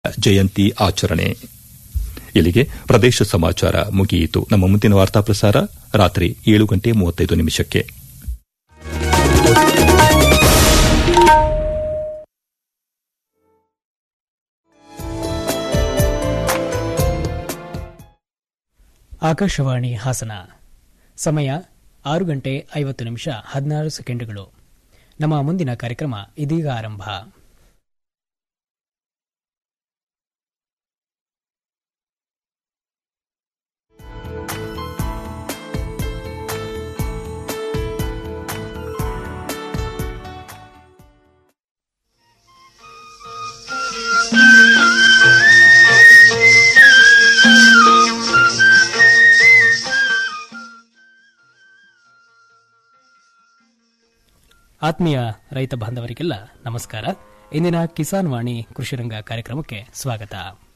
ಜಯಂತಿ ಆಚರಣೆ ಇಲ್ಲಿಗೆ ಪ್ರದೇಶ ಸಮಾಚಾರ ಮುಗಿಯಿತು ನಮ್ಮ ಮುಂದಿನ ವಾರ್ತಾ ಪ್ರಸಾರ ರಾತ್ರಿ ಏಳು ಗಂಟೆ ಮೂವತ್ತೈದು ನಿಮಿಷಕ್ಕೆ ಆಕಾಶವಾಣಿ ಹಾಸನ ಸಮಯ ಆರು ಗಂಟೆ ಐವತ್ತು ನಿಮಿಷ ಹದಿನಾರು ಸೆಕೆಂಡುಗಳು ನಮ್ಮ ಮುಂದಿನ ಕಾರ್ಯಕ್ರಮ ಇದೀಗ ಆರಂಭ ಆತ್ಮೀಯ ರೈತ ಬಾಂಧವರಿಗೆಲ್ಲ ನಮಸ್ಕಾರ ಇಂದಿನ ಕಿಸಾನ್ ವಾಣಿ ಕೃಷಿರಂಗ ಕಾರ್ಯಕ್ರಮಕ್ಕೆ ಸ್ವಾಗತ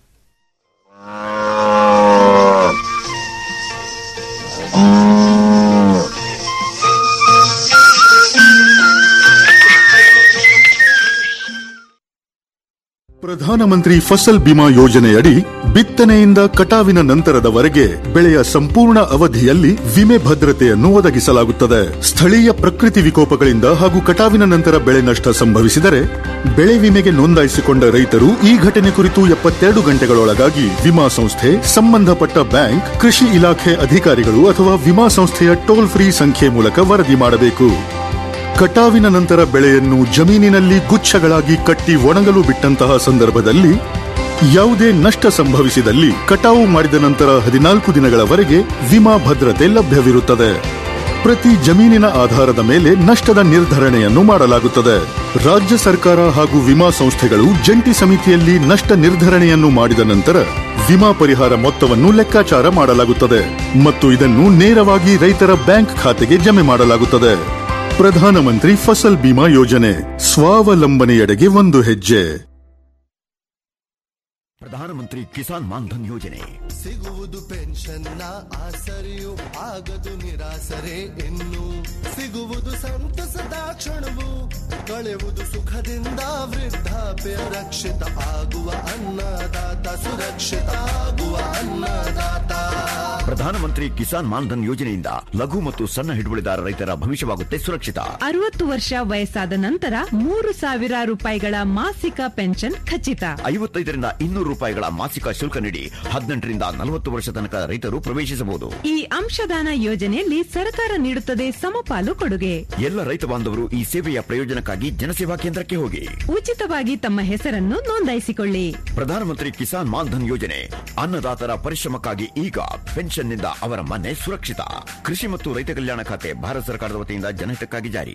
ಪ್ರಧಾನಮಂತ್ರಿ ಫಸಲ್ ಬಿಮಾ ಯೋಜನೆಯಡಿ ಬಿತ್ತನೆಯಿಂದ ಕಟಾವಿನ ನಂತರದವರೆಗೆ ಬೆಳೆಯ ಸಂಪೂರ್ಣ ಅವಧಿಯಲ್ಲಿ ವಿಮೆ ಭದ್ರತೆಯನ್ನು ಒದಗಿಸಲಾಗುತ್ತದೆ ಸ್ಥಳೀಯ ಪ್ರಕೃತಿ ವಿಕೋಪಗಳಿಂದ ಹಾಗೂ ಕಟಾವಿನ ನಂತರ ಬೆಳೆ ನಷ್ಟ ಸಂಭವಿಸಿದರೆ ಬೆಳೆ ವಿಮೆಗೆ ನೋಂದಾಯಿಸಿಕೊಂಡ ರೈತರು ಈ ಘಟನೆ ಕುರಿತು ಎಪ್ಪತ್ತೆರಡು ಗಂಟೆಗಳೊಳಗಾಗಿ ವಿಮಾ ಸಂಸ್ಥೆ ಸಂಬಂಧಪಟ್ಟ ಬ್ಯಾಂಕ್ ಕೃಷಿ ಇಲಾಖೆ ಅಧಿಕಾರಿಗಳು ಅಥವಾ ವಿಮಾ ಸಂಸ್ಥೆಯ ಟೋಲ್ ಫ್ರೀ ಸಂಖ್ಯೆ ಮೂಲಕ ವರದಿ ಮಾಡಬೇಕು ಕಟಾವಿನ ನಂತರ ಬೆಳೆಯನ್ನು ಜಮೀನಿನಲ್ಲಿ ಗುಚ್ಛಗಳಾಗಿ ಕಟ್ಟಿ ಒಣಗಲು ಬಿಟ್ಟಂತಹ ಸಂದರ್ಭದಲ್ಲಿ ಯಾವುದೇ ನಷ್ಟ ಸಂಭವಿಸಿದಲ್ಲಿ ಕಟಾವು ಮಾಡಿದ ನಂತರ ಹದಿನಾಲ್ಕು ದಿನಗಳವರೆಗೆ ವಿಮಾ ಭದ್ರತೆ ಲಭ್ಯವಿರುತ್ತದೆ ಪ್ರತಿ ಜಮೀನಿನ ಆಧಾರದ ಮೇಲೆ ನಷ್ಟದ ನಿರ್ಧರಣೆಯನ್ನು ಮಾಡಲಾಗುತ್ತದೆ ರಾಜ್ಯ ಸರ್ಕಾರ ಹಾಗೂ ವಿಮಾ ಸಂಸ್ಥೆಗಳು ಜಂಟಿ ಸಮಿತಿಯಲ್ಲಿ ನಷ್ಟ ನಿರ್ಧರಣೆಯನ್ನು ಮಾಡಿದ ನಂತರ ವಿಮಾ ಪರಿಹಾರ ಮೊತ್ತವನ್ನು ಲೆಕ್ಕಾಚಾರ ಮಾಡಲಾಗುತ್ತದೆ ಮತ್ತು ಇದನ್ನು ನೇರವಾಗಿ ರೈತರ ಬ್ಯಾಂಕ್ ಖಾತೆಗೆ ಜಮೆ ಮಾಡಲಾಗುತ್ತದೆ ಪ್ರಧಾನಮಂತ್ರಿ ಫಸಲ್ ಬಿಮಾ ಯೋಜನೆ ಸ್ವಾವಲಂಬನೆಯೆಡೆಗೆ ಒಂದು ಹೆಜ್ಜೆ ಪ್ರಧಾನಮಂತ್ರಿ ಕಿಸಾನ್ ಮಾನ್ಧನ್ ಯೋಜನೆ ಸಿಗುವುದು ಪೆನ್ಷನ್ನ ಆಸರೆಯು ಆಗದು ನಿರಾಸರೆ ಇನ್ನು ಸಿಗುವುದು ಸಂತಸದ ಕ್ಷಣವು ಕಳೆಯುವುದು ಸುಖದಿಂದ ವೃದ್ಧಾಪ್ಯ ರಕ್ಷಿತ ಆಗುವ ಅನ್ನದಾತ ಸುರಕ್ಷಿತ ಆಗುವ ಅನ್ನದಾತ ಪ್ರಧಾನಮಂತ್ರಿ ಕಿಸಾನ್ ಮಾನ್ಧನ್ ಯೋಜನೆಯಿಂದ ಲಘು ಮತ್ತು ಸಣ್ಣ ಹಿಡುವಳಿದಾರ ರೈತರ ಭವಿಷ್ಯವಾಗುತ್ತೆ ಸುರಕ್ಷಿತ ಅರವತ್ತು ವರ್ಷ ವಯಸ್ಸಾದ ನಂತರ ಮೂರು ಸಾವಿರ ರೂಪಾಯಿಗಳ ಮಾಸಿಕ ಪೆನ್ಷನ್ ಖಚಿತ ಐವತ್ತೈದರಿಂದ ಇನ್ನೂರು ರೂಪಾಯಿಗಳ ಮಾಸಿಕ ಶುಲ್ಕ ನೀಡಿ ಹದಿನೆಂಟರಿಂದ ನಲವತ್ತು ವರ್ಷ ತನಕ ರೈತರು ಪ್ರವೇಶಿಸಬಹುದು ಈ ಅಂಶದಾನ ಯೋಜನೆಯಲ್ಲಿ ಸರ್ಕಾರ ನೀಡುತ್ತದೆ ಸಮಪಾಲು ಕೊಡುಗೆ ಎಲ್ಲ ರೈತ ಬಾಂಧವರು ಈ ಸೇವೆಯ ಪ್ರಯೋಜನಕ್ಕಾಗಿ ಜನಸೇವಾ ಕೇಂದ್ರಕ್ಕೆ ಹೋಗಿ ಉಚಿತವಾಗಿ ತಮ್ಮ ಹೆಸರನ್ನು ನೋಂದಾಯಿಸಿಕೊಳ್ಳಿ ಪ್ರಧಾನಮಂತ್ರಿ ಕಿಸಾನ್ ಮಾನ್ಧನ್ ಯೋಜನೆ ಅನ್ನದಾತರ ಪರಿಶ್ರಮಕ್ಕಾಗಿ ಈಗ ಪೆನ್ಷನ್ನಿಂದ ಅವರ ಮನೆ ಸುರಕ್ಷಿತ ಕೃಷಿ ಮತ್ತು ರೈತ ಕಲ್ಯಾಣ ಖಾತೆ ಭಾರತ ಸರ್ಕಾರದ ವತಿಯಿಂದ ಜನಹಿತಕ್ಕಾಗಿ ಜಾರಿ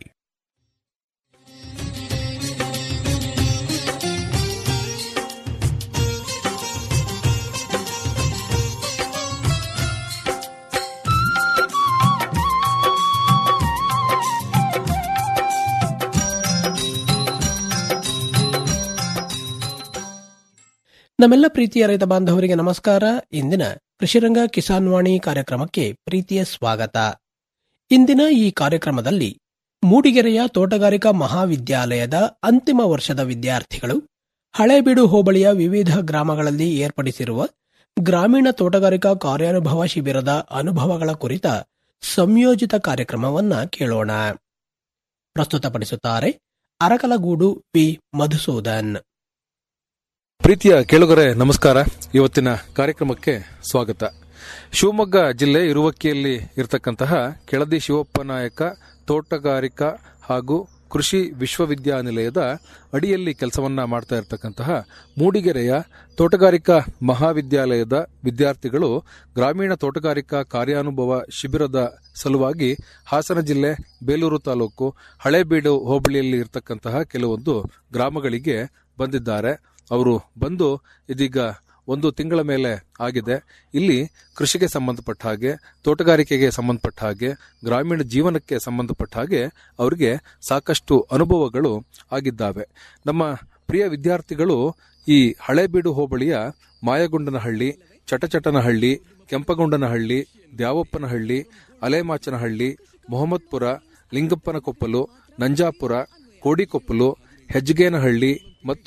ನಮ್ಮೆಲ್ಲ ಪ್ರೀತಿಯ ರೈತ ಬಾಂಧವರಿಗೆ ನಮಸ್ಕಾರ ಇಂದಿನ ಕೃಷಿರಂಗ ಕಿಸಾನ್ ವಾಣಿ ಕಾರ್ಯಕ್ರಮಕ್ಕೆ ಪ್ರೀತಿಯ ಸ್ವಾಗತ ಇಂದಿನ ಈ ಕಾರ್ಯಕ್ರಮದಲ್ಲಿ ಮೂಡಿಗೆರೆಯ ತೋಟಗಾರಿಕಾ ಮಹಾವಿದ್ಯಾಲಯದ ಅಂತಿಮ ವರ್ಷದ ವಿದ್ಯಾರ್ಥಿಗಳು ಹಳೇಬೀಡು ಹೋಬಳಿಯ ವಿವಿಧ ಗ್ರಾಮಗಳಲ್ಲಿ ಏರ್ಪಡಿಸಿರುವ ಗ್ರಾಮೀಣ ತೋಟಗಾರಿಕಾ ಕಾರ್ಯಾನುಭವ ಶಿಬಿರದ ಅನುಭವಗಳ ಕುರಿತ ಸಂಯೋಜಿತ ಕಾರ್ಯಕ್ರಮವನ್ನ ಕೇಳೋಣ ಪ್ರಸ್ತುತಪಡಿಸುತ್ತಾರೆ ಅರಕಲಗೂಡು ವಿ ಮಧುಸೂದನ್ ಪ್ರೀತಿಯ ಕೇಳುಗರೆ ನಮಸ್ಕಾರ ಇವತ್ತಿನ ಕಾರ್ಯಕ್ರಮಕ್ಕೆ ಸ್ವಾಗತ ಶಿವಮೊಗ್ಗ ಜಿಲ್ಲೆ ಇರುವಕ್ಕಿಯಲ್ಲಿ ಇರತಕ್ಕಂತಹ ಕೆಳದಿ ಶಿವಪ್ಪ ನಾಯಕ ತೋಟಗಾರಿಕಾ ಹಾಗೂ ಕೃಷಿ ವಿಶ್ವವಿದ್ಯಾನಿಲಯದ ಅಡಿಯಲ್ಲಿ ಕೆಲಸವನ್ನ ಮಾಡ್ತಾ ಇರತಕ್ಕಂತಹ ಮೂಡಿಗೆರೆಯ ತೋಟಗಾರಿಕಾ ಮಹಾವಿದ್ಯಾಲಯದ ವಿದ್ಯಾರ್ಥಿಗಳು ಗ್ರಾಮೀಣ ತೋಟಗಾರಿಕಾ ಕಾರ್ಯಾನುಭವ ಶಿಬಿರದ ಸಲುವಾಗಿ ಹಾಸನ ಜಿಲ್ಲೆ ಬೇಲೂರು ತಾಲೂಕು ಹಳೇಬೀಡು ಹೋಬಳಿಯಲ್ಲಿ ಇರತಕ್ಕಂತಹ ಕೆಲವೊಂದು ಗ್ರಾಮಗಳಿಗೆ ಬಂದಿದ್ದಾರೆ ಅವರು ಬಂದು ಇದೀಗ ಒಂದು ತಿಂಗಳ ಮೇಲೆ ಆಗಿದೆ ಇಲ್ಲಿ ಕೃಷಿಗೆ ಸಂಬಂಧಪಟ್ಟ ಹಾಗೆ ತೋಟಗಾರಿಕೆಗೆ ಸಂಬಂಧಪಟ್ಟ ಹಾಗೆ ಗ್ರಾಮೀಣ ಜೀವನಕ್ಕೆ ಸಂಬಂಧಪಟ್ಟ ಹಾಗೆ ಅವರಿಗೆ ಸಾಕಷ್ಟು ಅನುಭವಗಳು ಆಗಿದ್ದಾವೆ ನಮ್ಮ ಪ್ರಿಯ ವಿದ್ಯಾರ್ಥಿಗಳು ಈ ಹಳೇಬೀಡು ಹೋಬಳಿಯ ಮಾಯಗೊಂಡನಹಳ್ಳಿ ಚಟಚಟನಹಳ್ಳಿ ಕೆಂಪಗೊಂಡನಹಳ್ಳಿ ದ್ಯಾವಪ್ಪನಹಳ್ಳಿ ಅಲೆಮಾಚನಹಳ್ಳಿ ಮೊಹಮ್ಮದ್ಪುರ ಲಿಂಗಪ್ಪನ ಕೊಪ್ಪಲು ನಂಜಾಪುರ ಕೋಡಿಕೊಪ್ಪಲು ಹೆಜ್ಜಗೇನಹಳ್ಳಿ ಮತ್ತು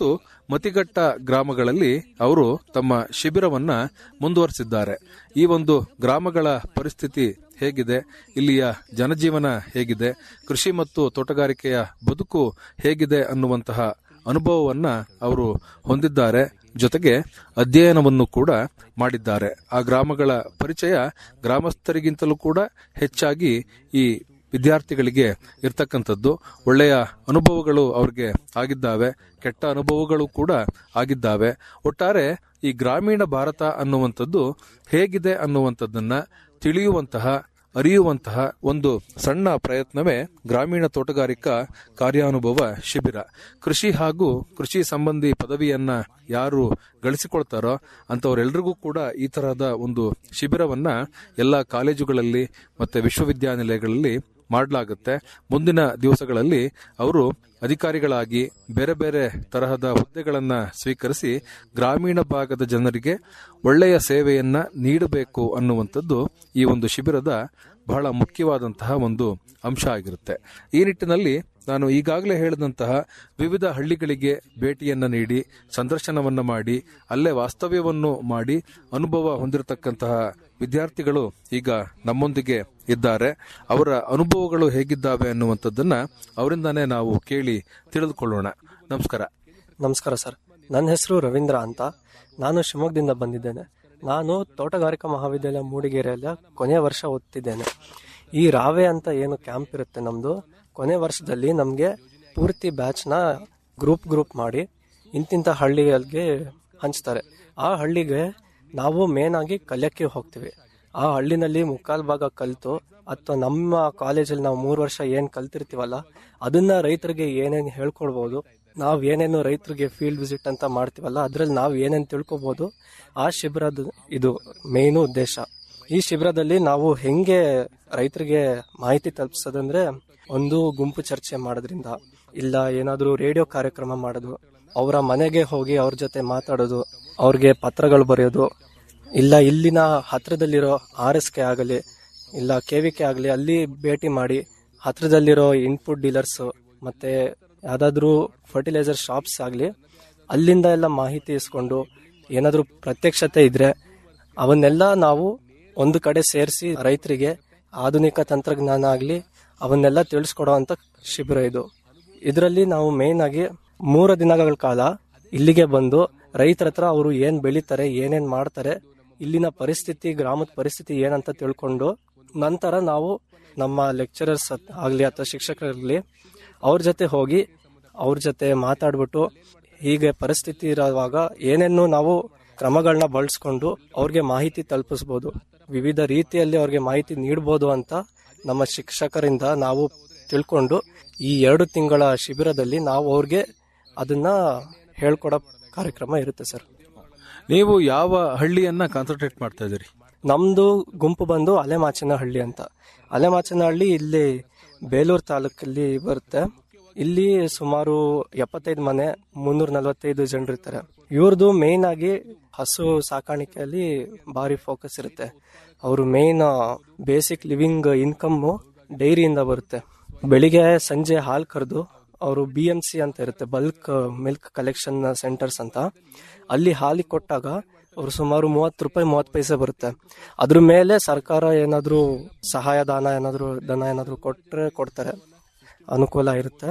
ಮತಿಘಟ್ಟ ಗ್ರಾಮಗಳಲ್ಲಿ ಅವರು ತಮ್ಮ ಶಿಬಿರವನ್ನ ಮುಂದುವರೆಸಿದ್ದಾರೆ ಈ ಒಂದು ಗ್ರಾಮಗಳ ಪರಿಸ್ಥಿತಿ ಹೇಗಿದೆ ಇಲ್ಲಿಯ ಜನಜೀವನ ಹೇಗಿದೆ ಕೃಷಿ ಮತ್ತು ತೋಟಗಾರಿಕೆಯ ಬದುಕು ಹೇಗಿದೆ ಅನ್ನುವಂತಹ ಅನುಭವವನ್ನ ಅವರು ಹೊಂದಿದ್ದಾರೆ ಜೊತೆಗೆ ಅಧ್ಯಯನವನ್ನು ಕೂಡ ಮಾಡಿದ್ದಾರೆ ಆ ಗ್ರಾಮಗಳ ಪರಿಚಯ ಗ್ರಾಮಸ್ಥರಿಗಿಂತಲೂ ಕೂಡ ಹೆಚ್ಚಾಗಿ ಈ ವಿದ್ಯಾರ್ಥಿಗಳಿಗೆ ಇರ್ತಕ್ಕಂಥದ್ದು ಒಳ್ಳೆಯ ಅನುಭವಗಳು ಅವ್ರಿಗೆ ಆಗಿದ್ದಾವೆ ಕೆಟ್ಟ ಅನುಭವಗಳು ಕೂಡ ಆಗಿದ್ದಾವೆ ಒಟ್ಟಾರೆ ಈ ಗ್ರಾಮೀಣ ಭಾರತ ಅನ್ನುವಂಥದ್ದು ಹೇಗಿದೆ ಅನ್ನುವಂಥದ್ದನ್ನ ತಿಳಿಯುವಂತಹ ಅರಿಯುವಂತಹ ಒಂದು ಸಣ್ಣ ಪ್ರಯತ್ನವೇ ಗ್ರಾಮೀಣ ತೋಟಗಾರಿಕಾ ಕಾರ್ಯಾನುಭವ ಶಿಬಿರ ಕೃಷಿ ಹಾಗೂ ಕೃಷಿ ಸಂಬಂಧಿ ಪದವಿಯನ್ನ ಯಾರು ಗಳಿಸಿಕೊಳ್ತಾರೋ ಅಂತವರೆಲ್ಲರಿಗೂ ಕೂಡ ಈ ತರಹದ ಒಂದು ಶಿಬಿರವನ್ನ ಎಲ್ಲ ಕಾಲೇಜುಗಳಲ್ಲಿ ಮತ್ತೆ ವಿಶ್ವವಿದ್ಯಾನಿಲಯಗಳಲ್ಲಿ ಮಾಡಲಾಗುತ್ತೆ ಮುಂದಿನ ದಿವಸಗಳಲ್ಲಿ ಅವರು ಅಧಿಕಾರಿಗಳಾಗಿ ಬೇರೆ ಬೇರೆ ತರಹದ ಹುದ್ದೆಗಳನ್ನ ಸ್ವೀಕರಿಸಿ ಗ್ರಾಮೀಣ ಭಾಗದ ಜನರಿಗೆ ಒಳ್ಳೆಯ ಸೇವೆಯನ್ನ ನೀಡಬೇಕು ಅನ್ನುವಂಥದ್ದು ಈ ಒಂದು ಶಿಬಿರದ ಬಹಳ ಮುಖ್ಯವಾದಂತಹ ಒಂದು ಅಂಶ ಆಗಿರುತ್ತೆ ಈ ನಿಟ್ಟಿನಲ್ಲಿ ನಾನು ಈಗಾಗಲೇ ಹೇಳಿದಂತಹ ವಿವಿಧ ಹಳ್ಳಿಗಳಿಗೆ ಭೇಟಿಯನ್ನ ನೀಡಿ ಸಂದರ್ಶನವನ್ನ ಮಾಡಿ ಅಲ್ಲೇ ವಾಸ್ತವ್ಯವನ್ನು ಮಾಡಿ ಅನುಭವ ಹೊಂದಿರತಕ್ಕಂತಹ ವಿದ್ಯಾರ್ಥಿಗಳು ಈಗ ನಮ್ಮೊಂದಿಗೆ ಇದ್ದಾರೆ ಅವರ ಅನುಭವಗಳು ಹೇಗಿದ್ದಾವೆ ಅನ್ನುವಂಥದ್ದನ್ನ ಅವರಿಂದಾನೇ ನಾವು ಕೇಳಿ ತಿಳಿದುಕೊಳ್ಳೋಣ ನಮಸ್ಕಾರ ನಮಸ್ಕಾರ ಸರ್ ನನ್ನ ಹೆಸರು ರವೀಂದ್ರ ಅಂತ ನಾನು ಶಿವಮೊಗ್ಗದಿಂದ ಬಂದಿದ್ದೇನೆ ನಾನು ತೋಟಗಾರಿಕಾ ಮಹಾವಿದ್ಯಾಲಯ ಮೂಡಿಗೆರೆಯಲ್ಲಿ ಕೊನೆಯ ವರ್ಷ ಓದ್ತಿದ್ದೇನೆ ಈ ರಾವೆ ಅಂತ ಏನು ಕ್ಯಾಂಪ್ ಇರುತ್ತೆ ನಮ್ಮದು ಕೊನೆ ವರ್ಷದಲ್ಲಿ ನಮಗೆ ಪೂರ್ತಿ ಬ್ಯಾಚ್ನ ಗ್ರೂಪ್ ಗ್ರೂಪ್ ಮಾಡಿ ಇಂತಿಂಥ ಹಳ್ಳಿಗಳಿಗೆ ಹಂಚ್ತಾರೆ ಆ ಹಳ್ಳಿಗೆ ನಾವು ಮೇನ್ ಆಗಿ ಕಲಿಯಕ್ಕೆ ಹೋಗ್ತೀವಿ ಆ ಹಳ್ಳಿನಲ್ಲಿ ಮುಕ್ಕಾಲು ಭಾಗ ಕಲಿತು ಅಥವಾ ನಮ್ಮ ಕಾಲೇಜಲ್ಲಿ ನಾವು ಮೂರು ವರ್ಷ ಏನು ಕಲ್ತಿರ್ತೀವಲ್ಲ ಅದನ್ನ ರೈತರಿಗೆ ಏನೇನು ಹೇಳ್ಕೊಡ್ಬೋದು ನಾವು ಏನೇನು ರೈತರಿಗೆ ಫೀಲ್ಡ್ ವಿಸಿಟ್ ಅಂತ ಮಾಡ್ತೀವಲ್ಲ ಅದ್ರಲ್ಲಿ ನಾವು ಏನೇನು ತಿಳ್ಕೊಬೋದು ಆ ಶಿಬಿರದ ಇದು ಮೇನು ಉದ್ದೇಶ ಈ ಶಿಬಿರದಲ್ಲಿ ನಾವು ಹೆಂಗೆ ರೈತರಿಗೆ ಮಾಹಿತಿ ತಲುಪಿಸೋದಂದ್ರೆ ಒಂದು ಗುಂಪು ಚರ್ಚೆ ಮಾಡೋದ್ರಿಂದ ಇಲ್ಲ ಏನಾದರೂ ರೇಡಿಯೋ ಕಾರ್ಯಕ್ರಮ ಮಾಡೋದು ಅವರ ಮನೆಗೆ ಹೋಗಿ ಅವ್ರ ಜೊತೆ ಮಾತಾಡೋದು ಅವ್ರಿಗೆ ಪತ್ರಗಳು ಬರೆಯೋದು ಇಲ್ಲ ಇಲ್ಲಿನ ಹತ್ರದಲ್ಲಿರೋ ಆರ್ ಎಸ್ ಕೆ ಆಗಲಿ ಇಲ್ಲ ಕೆ ವಿ ಕೆ ಆಗಲಿ ಅಲ್ಲಿ ಭೇಟಿ ಮಾಡಿ ಹತ್ರದಲ್ಲಿರೋ ಇನ್ಪುಟ್ ಡೀಲರ್ಸ್ ಮತ್ತೆ ಯಾವ್ದಾದ್ರು ಫರ್ಟಿಲೈಸರ್ ಶಾಪ್ಸ್ ಆಗಲಿ ಅಲ್ಲಿಂದ ಎಲ್ಲ ಮಾಹಿತಿ ಇಸ್ಕೊಂಡು ಏನಾದರೂ ಪ್ರತ್ಯಕ್ಷತೆ ಇದ್ರೆ ಅವನ್ನೆಲ್ಲ ನಾವು ಒಂದು ಕಡೆ ಸೇರಿಸಿ ರೈತರಿಗೆ ಆಧುನಿಕ ತಂತ್ರಜ್ಞಾನ ಆಗಲಿ ಅವನ್ನೆಲ್ಲ ತಿಳಿಸ್ಕೊಡೋ ಅಂತ ಶಿಬಿರ ಇದು ಇದರಲ್ಲಿ ನಾವು ಮೇನ್ ಆಗಿ ಮೂರು ದಿನಗಳ ಕಾಲ ಇಲ್ಲಿಗೆ ಬಂದು ರೈತರ ಹತ್ರ ಅವರು ಏನ್ ಬೆಳಿತಾರೆ ಏನೇನ್ ಮಾಡ್ತಾರೆ ಇಲ್ಲಿನ ಪರಿಸ್ಥಿತಿ ಗ್ರಾಮದ ಪರಿಸ್ಥಿತಿ ಏನಂತ ತಿಳ್ಕೊಂಡು ನಂತರ ನಾವು ನಮ್ಮ ಲೆಕ್ಚರರ್ಸ್ ಆಗ್ಲಿ ಅಥವಾ ಶಿಕ್ಷಕರಾಗ್ಲಿ ಅವ್ರ ಜೊತೆ ಹೋಗಿ ಅವ್ರ ಜೊತೆ ಮಾತಾಡ್ಬಿಟ್ಟು ಹೀಗೆ ಪರಿಸ್ಥಿತಿ ಇರುವಾಗ ಏನೇನು ನಾವು ಕ್ರಮಗಳನ್ನ ಬಳಸ್ಕೊಂಡು ಅವ್ರಿಗೆ ಮಾಹಿತಿ ತಲುಪಿಸ್ಬೋದು ವಿವಿಧ ರೀತಿಯಲ್ಲಿ ಅವ್ರಿಗೆ ಮಾಹಿತಿ ನೀಡ್ಬೋದು ಅಂತ ನಮ್ಮ ಶಿಕ್ಷಕರಿಂದ ನಾವು ತಿಳ್ಕೊಂಡು ಈ ಎರಡು ತಿಂಗಳ ಶಿಬಿರದಲ್ಲಿ ನಾವು ಅವ್ರಿಗೆ ಅದನ್ನ ಹೇಳ್ಕೊಡೋ ಕಾರ್ಯಕ್ರಮ ಇರುತ್ತೆ ಸರ್ ನೀವು ಯಾವ ಹಳ್ಳಿಯನ್ನ ಕಾನ್ಸಂಟ್ರೇಟ್ ಮಾಡ್ತಾ ಇದ್ದೀರಿ ನಮ್ದು ಗುಂಪು ಬಂದು ಅಲೆಮಾಚನಹಳ್ಳಿ ಅಂತ ಅಲೆಮಾಚನಹಳ್ಳಿ ಇಲ್ಲಿ ಬೇಲೂರು ತಾಲೂಕಲ್ಲಿ ಬರುತ್ತೆ ಇಲ್ಲಿ ಸುಮಾರು ಎಪ್ಪತ್ತೈದು ಮನೆ ಮುನ್ನೂರ ನಲವತ್ತೈದು ಜನರು ಇರ್ತಾರೆ ಇವ್ರದ್ದು ಮೇನ್ ಆಗಿ ಹಸು ಸಾಕಾಣಿಕೆಯಲ್ಲಿ ಭಾರಿ ಫೋಕಸ್ ಇರುತ್ತೆ ಅವರು ಮೇನ್ ಬೇಸಿಕ್ ಲಿವಿಂಗ್ ಇನ್ಕಮ್ ಡೈರಿಯಿಂದ ಬರುತ್ತೆ ಬೆಳಿಗ್ಗೆ ಸಂಜೆ ಹಾಲು ಕರೆದು ಅವರು ಬಿ ಎಂ ಸಿ ಅಂತ ಇರುತ್ತೆ ಬಲ್ಕ್ ಮಿಲ್ಕ್ ಕಲೆಕ್ಷನ್ ಸೆಂಟರ್ಸ್ ಅಂತ ಅಲ್ಲಿ ಹಾಲಿಗೆ ಕೊಟ್ಟಾಗ ಅವರು ಸುಮಾರು ಮೂವತ್ತು ರೂಪಾಯಿ ಮೂವತ್ತು ಪೈಸೆ ಬರುತ್ತೆ ಅದ್ರ ಮೇಲೆ ಸರ್ಕಾರ ಏನಾದರೂ ಸಹಾಯದಾನ ಏನಾದರೂ ಧನ ಏನಾದರೂ ಕೊಟ್ಟರೆ ಕೊಡ್ತಾರೆ ಅನುಕೂಲ ಇರುತ್ತೆ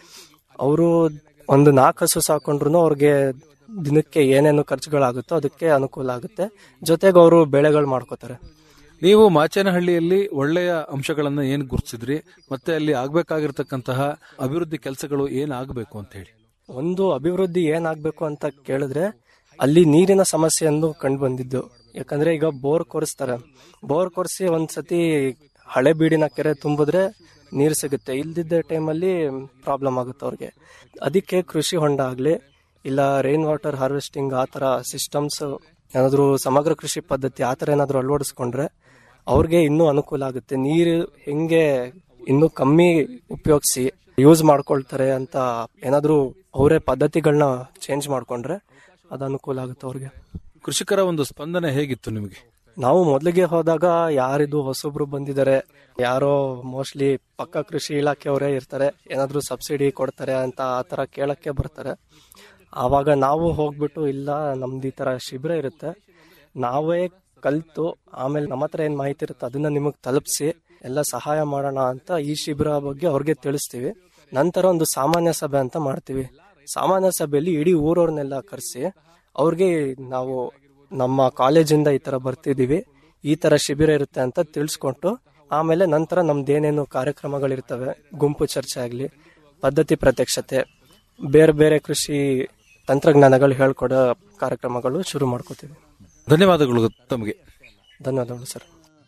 ಅವರು ಒಂದು ನಾಲ್ಕು ಹಸು ಸಾಕೊಂಡ್ರು ಅವ್ರಿಗೆ ದಿನಕ್ಕೆ ಏನೇನು ಖರ್ಚುಗಳಾಗುತ್ತೋ ಅದಕ್ಕೆ ಅನುಕೂಲ ಆಗುತ್ತೆ ಜೊತೆಗೆ ಅವರು ಬೆಳೆಗಳು ಮಾಡ್ಕೋತಾರೆ ನೀವು ಮಾಚೇನಹಳ್ಳಿಯಲ್ಲಿ ಒಳ್ಳೆಯ ಅಂಶಗಳನ್ನ ಏನ್ ಗುರುತಿಸಿದ್ರಿ ಮತ್ತೆ ಅಲ್ಲಿ ಆಗ್ಬೇಕಾಗಿರ್ತಕ್ಕಂತಹ ಅಭಿವೃದ್ಧಿ ಕೆಲಸಗಳು ಏನ್ ಆಗಬೇಕು ಅಂತ ಹೇಳಿ ಒಂದು ಅಭಿವೃದ್ಧಿ ಏನಾಗಬೇಕು ಅಂತ ಕೇಳಿದ್ರೆ ಅಲ್ಲಿ ನೀರಿನ ಸಮಸ್ಯೆಯನ್ನು ಕಂಡು ಬಂದಿದ್ದು ಯಾಕಂದ್ರೆ ಈಗ ಬೋರ್ ಕೊರೆಸ್ತಾರೆ ಬೋರ್ ಕೊರೆಸಿ ಒಂದ್ಸತಿ ಹಳೆ ಬೀಡಿನ ಕೆರೆ ತುಂಬಿದ್ರೆ ನೀರು ಸಿಗುತ್ತೆ ಇಲ್ದಿದ್ದ ಟೈಮಲ್ಲಿ ಪ್ರಾಬ್ಲಮ್ ಆಗುತ್ತೆ ಅವ್ರಿಗೆ ಅದಕ್ಕೆ ಕೃಷಿ ಹೊಂಡ ಆಗಲಿ ಇಲ್ಲ ರೈನ್ ವಾಟರ್ ಹಾರ್ವೆಸ್ಟಿಂಗ್ ಆ ಥರ ಸಿಸ್ಟಮ್ಸ್ ಏನಾದರೂ ಸಮಗ್ರ ಕೃಷಿ ಪದ್ಧತಿ ಆ ಥರ ಏನಾದರೂ ಅಳವಡಿಸ್ಕೊಂಡ್ರೆ ಅವ್ರಿಗೆ ಇನ್ನೂ ಅನುಕೂಲ ಆಗುತ್ತೆ ನೀರು ಹೆಂಗೆ ಇನ್ನೂ ಕಮ್ಮಿ ಉಪಯೋಗಿಸಿ ಯೂಸ್ ಮಾಡ್ಕೊಳ್ತಾರೆ ಅಂತ ಏನಾದರೂ ಅವರೇ ಪದ್ಧತಿಗಳನ್ನ ಚೇಂಜ್ ಮಾಡ್ಕೊಂಡ್ರೆ ಅದು ಅನುಕೂಲ ಆಗುತ್ತೆ ಅವ್ರಿಗೆ ಕೃಷಿಕರ ಒಂದು ಸ್ಪಂದನೆ ಹೇಗಿತ್ತು ನಿಮಗೆ ನಾವು ಮೊದಲಿಗೆ ಹೋದಾಗ ಯಾರಿದು ಹೊಸಬ್ರು ಬಂದಿದ್ದಾರೆ ಯಾರೋ ಮೋಸ್ಟ್ಲಿ ಪಕ್ಕ ಕೃಷಿ ಇಲಾಖೆಯವರೇ ಇರ್ತಾರೆ ಏನಾದರೂ ಸಬ್ಸಿಡಿ ಕೊಡ್ತಾರೆ ಅಂತ ಆ ಥರ ಕೇಳಕ್ಕೆ ಬರ್ತಾರೆ ಆವಾಗ ನಾವು ಹೋಗ್ಬಿಟ್ಟು ಇಲ್ಲ ನಮ್ದು ಈ ತರ ಶಿಬಿರ ಇರುತ್ತೆ ನಾವೇ ಕಲ್ತು ಆಮೇಲೆ ನಮ್ಮ ಹತ್ರ ಏನ್ ಮಾಹಿತಿ ಇರುತ್ತೆ ಅದನ್ನ ನಿಮಗೆ ತಲುಪಿಸಿ ಎಲ್ಲ ಸಹಾಯ ಮಾಡೋಣ ಅಂತ ಈ ಶಿಬಿರ ಬಗ್ಗೆ ಅವ್ರಿಗೆ ತಿಳಿಸ್ತೀವಿ ನಂತರ ಒಂದು ಸಾಮಾನ್ಯ ಸಭೆ ಅಂತ ಮಾಡ್ತೀವಿ ಸಾಮಾನ್ಯ ಸಭೆಯಲ್ಲಿ ಇಡೀ ಊರವ್ರನ್ನೆಲ್ಲ ಕರೆಸಿ ಅವ್ರಿಗೆ ನಾವು ನಮ್ಮ ಕಾಲೇಜಿಂದ ಈ ತರ ಬರ್ತಿದೀವಿ ಈ ತರ ಶಿಬಿರ ಇರುತ್ತೆ ಅಂತ ತಿಳಿಸ್ಕೊಟ್ಟು ಆಮೇಲೆ ನಂತರ ನಮ್ದೇನೇನು ಕಾರ್ಯಕ್ರಮಗಳಿರ್ತವೆ ಗುಂಪು ಚರ್ಚೆ ಆಗಲಿ ಪದ್ಧತಿ ಪ್ರತ್ಯಕ್ಷತೆ ಬೇರೆ ಬೇರೆ ಕೃಷಿ ತಂತ್ರಜ್ಞಾನಗಳು ಹೇಳ್ಕೊಡೋ ಕಾರ್ಯಕ್ರಮಗಳು ಶುರು ಮಾಡ್ಕೋತೀವಿ ಧನ್ಯವಾದಗಳು ತಮಗೆ ಧನ್ಯವಾದಗಳು ಸರ್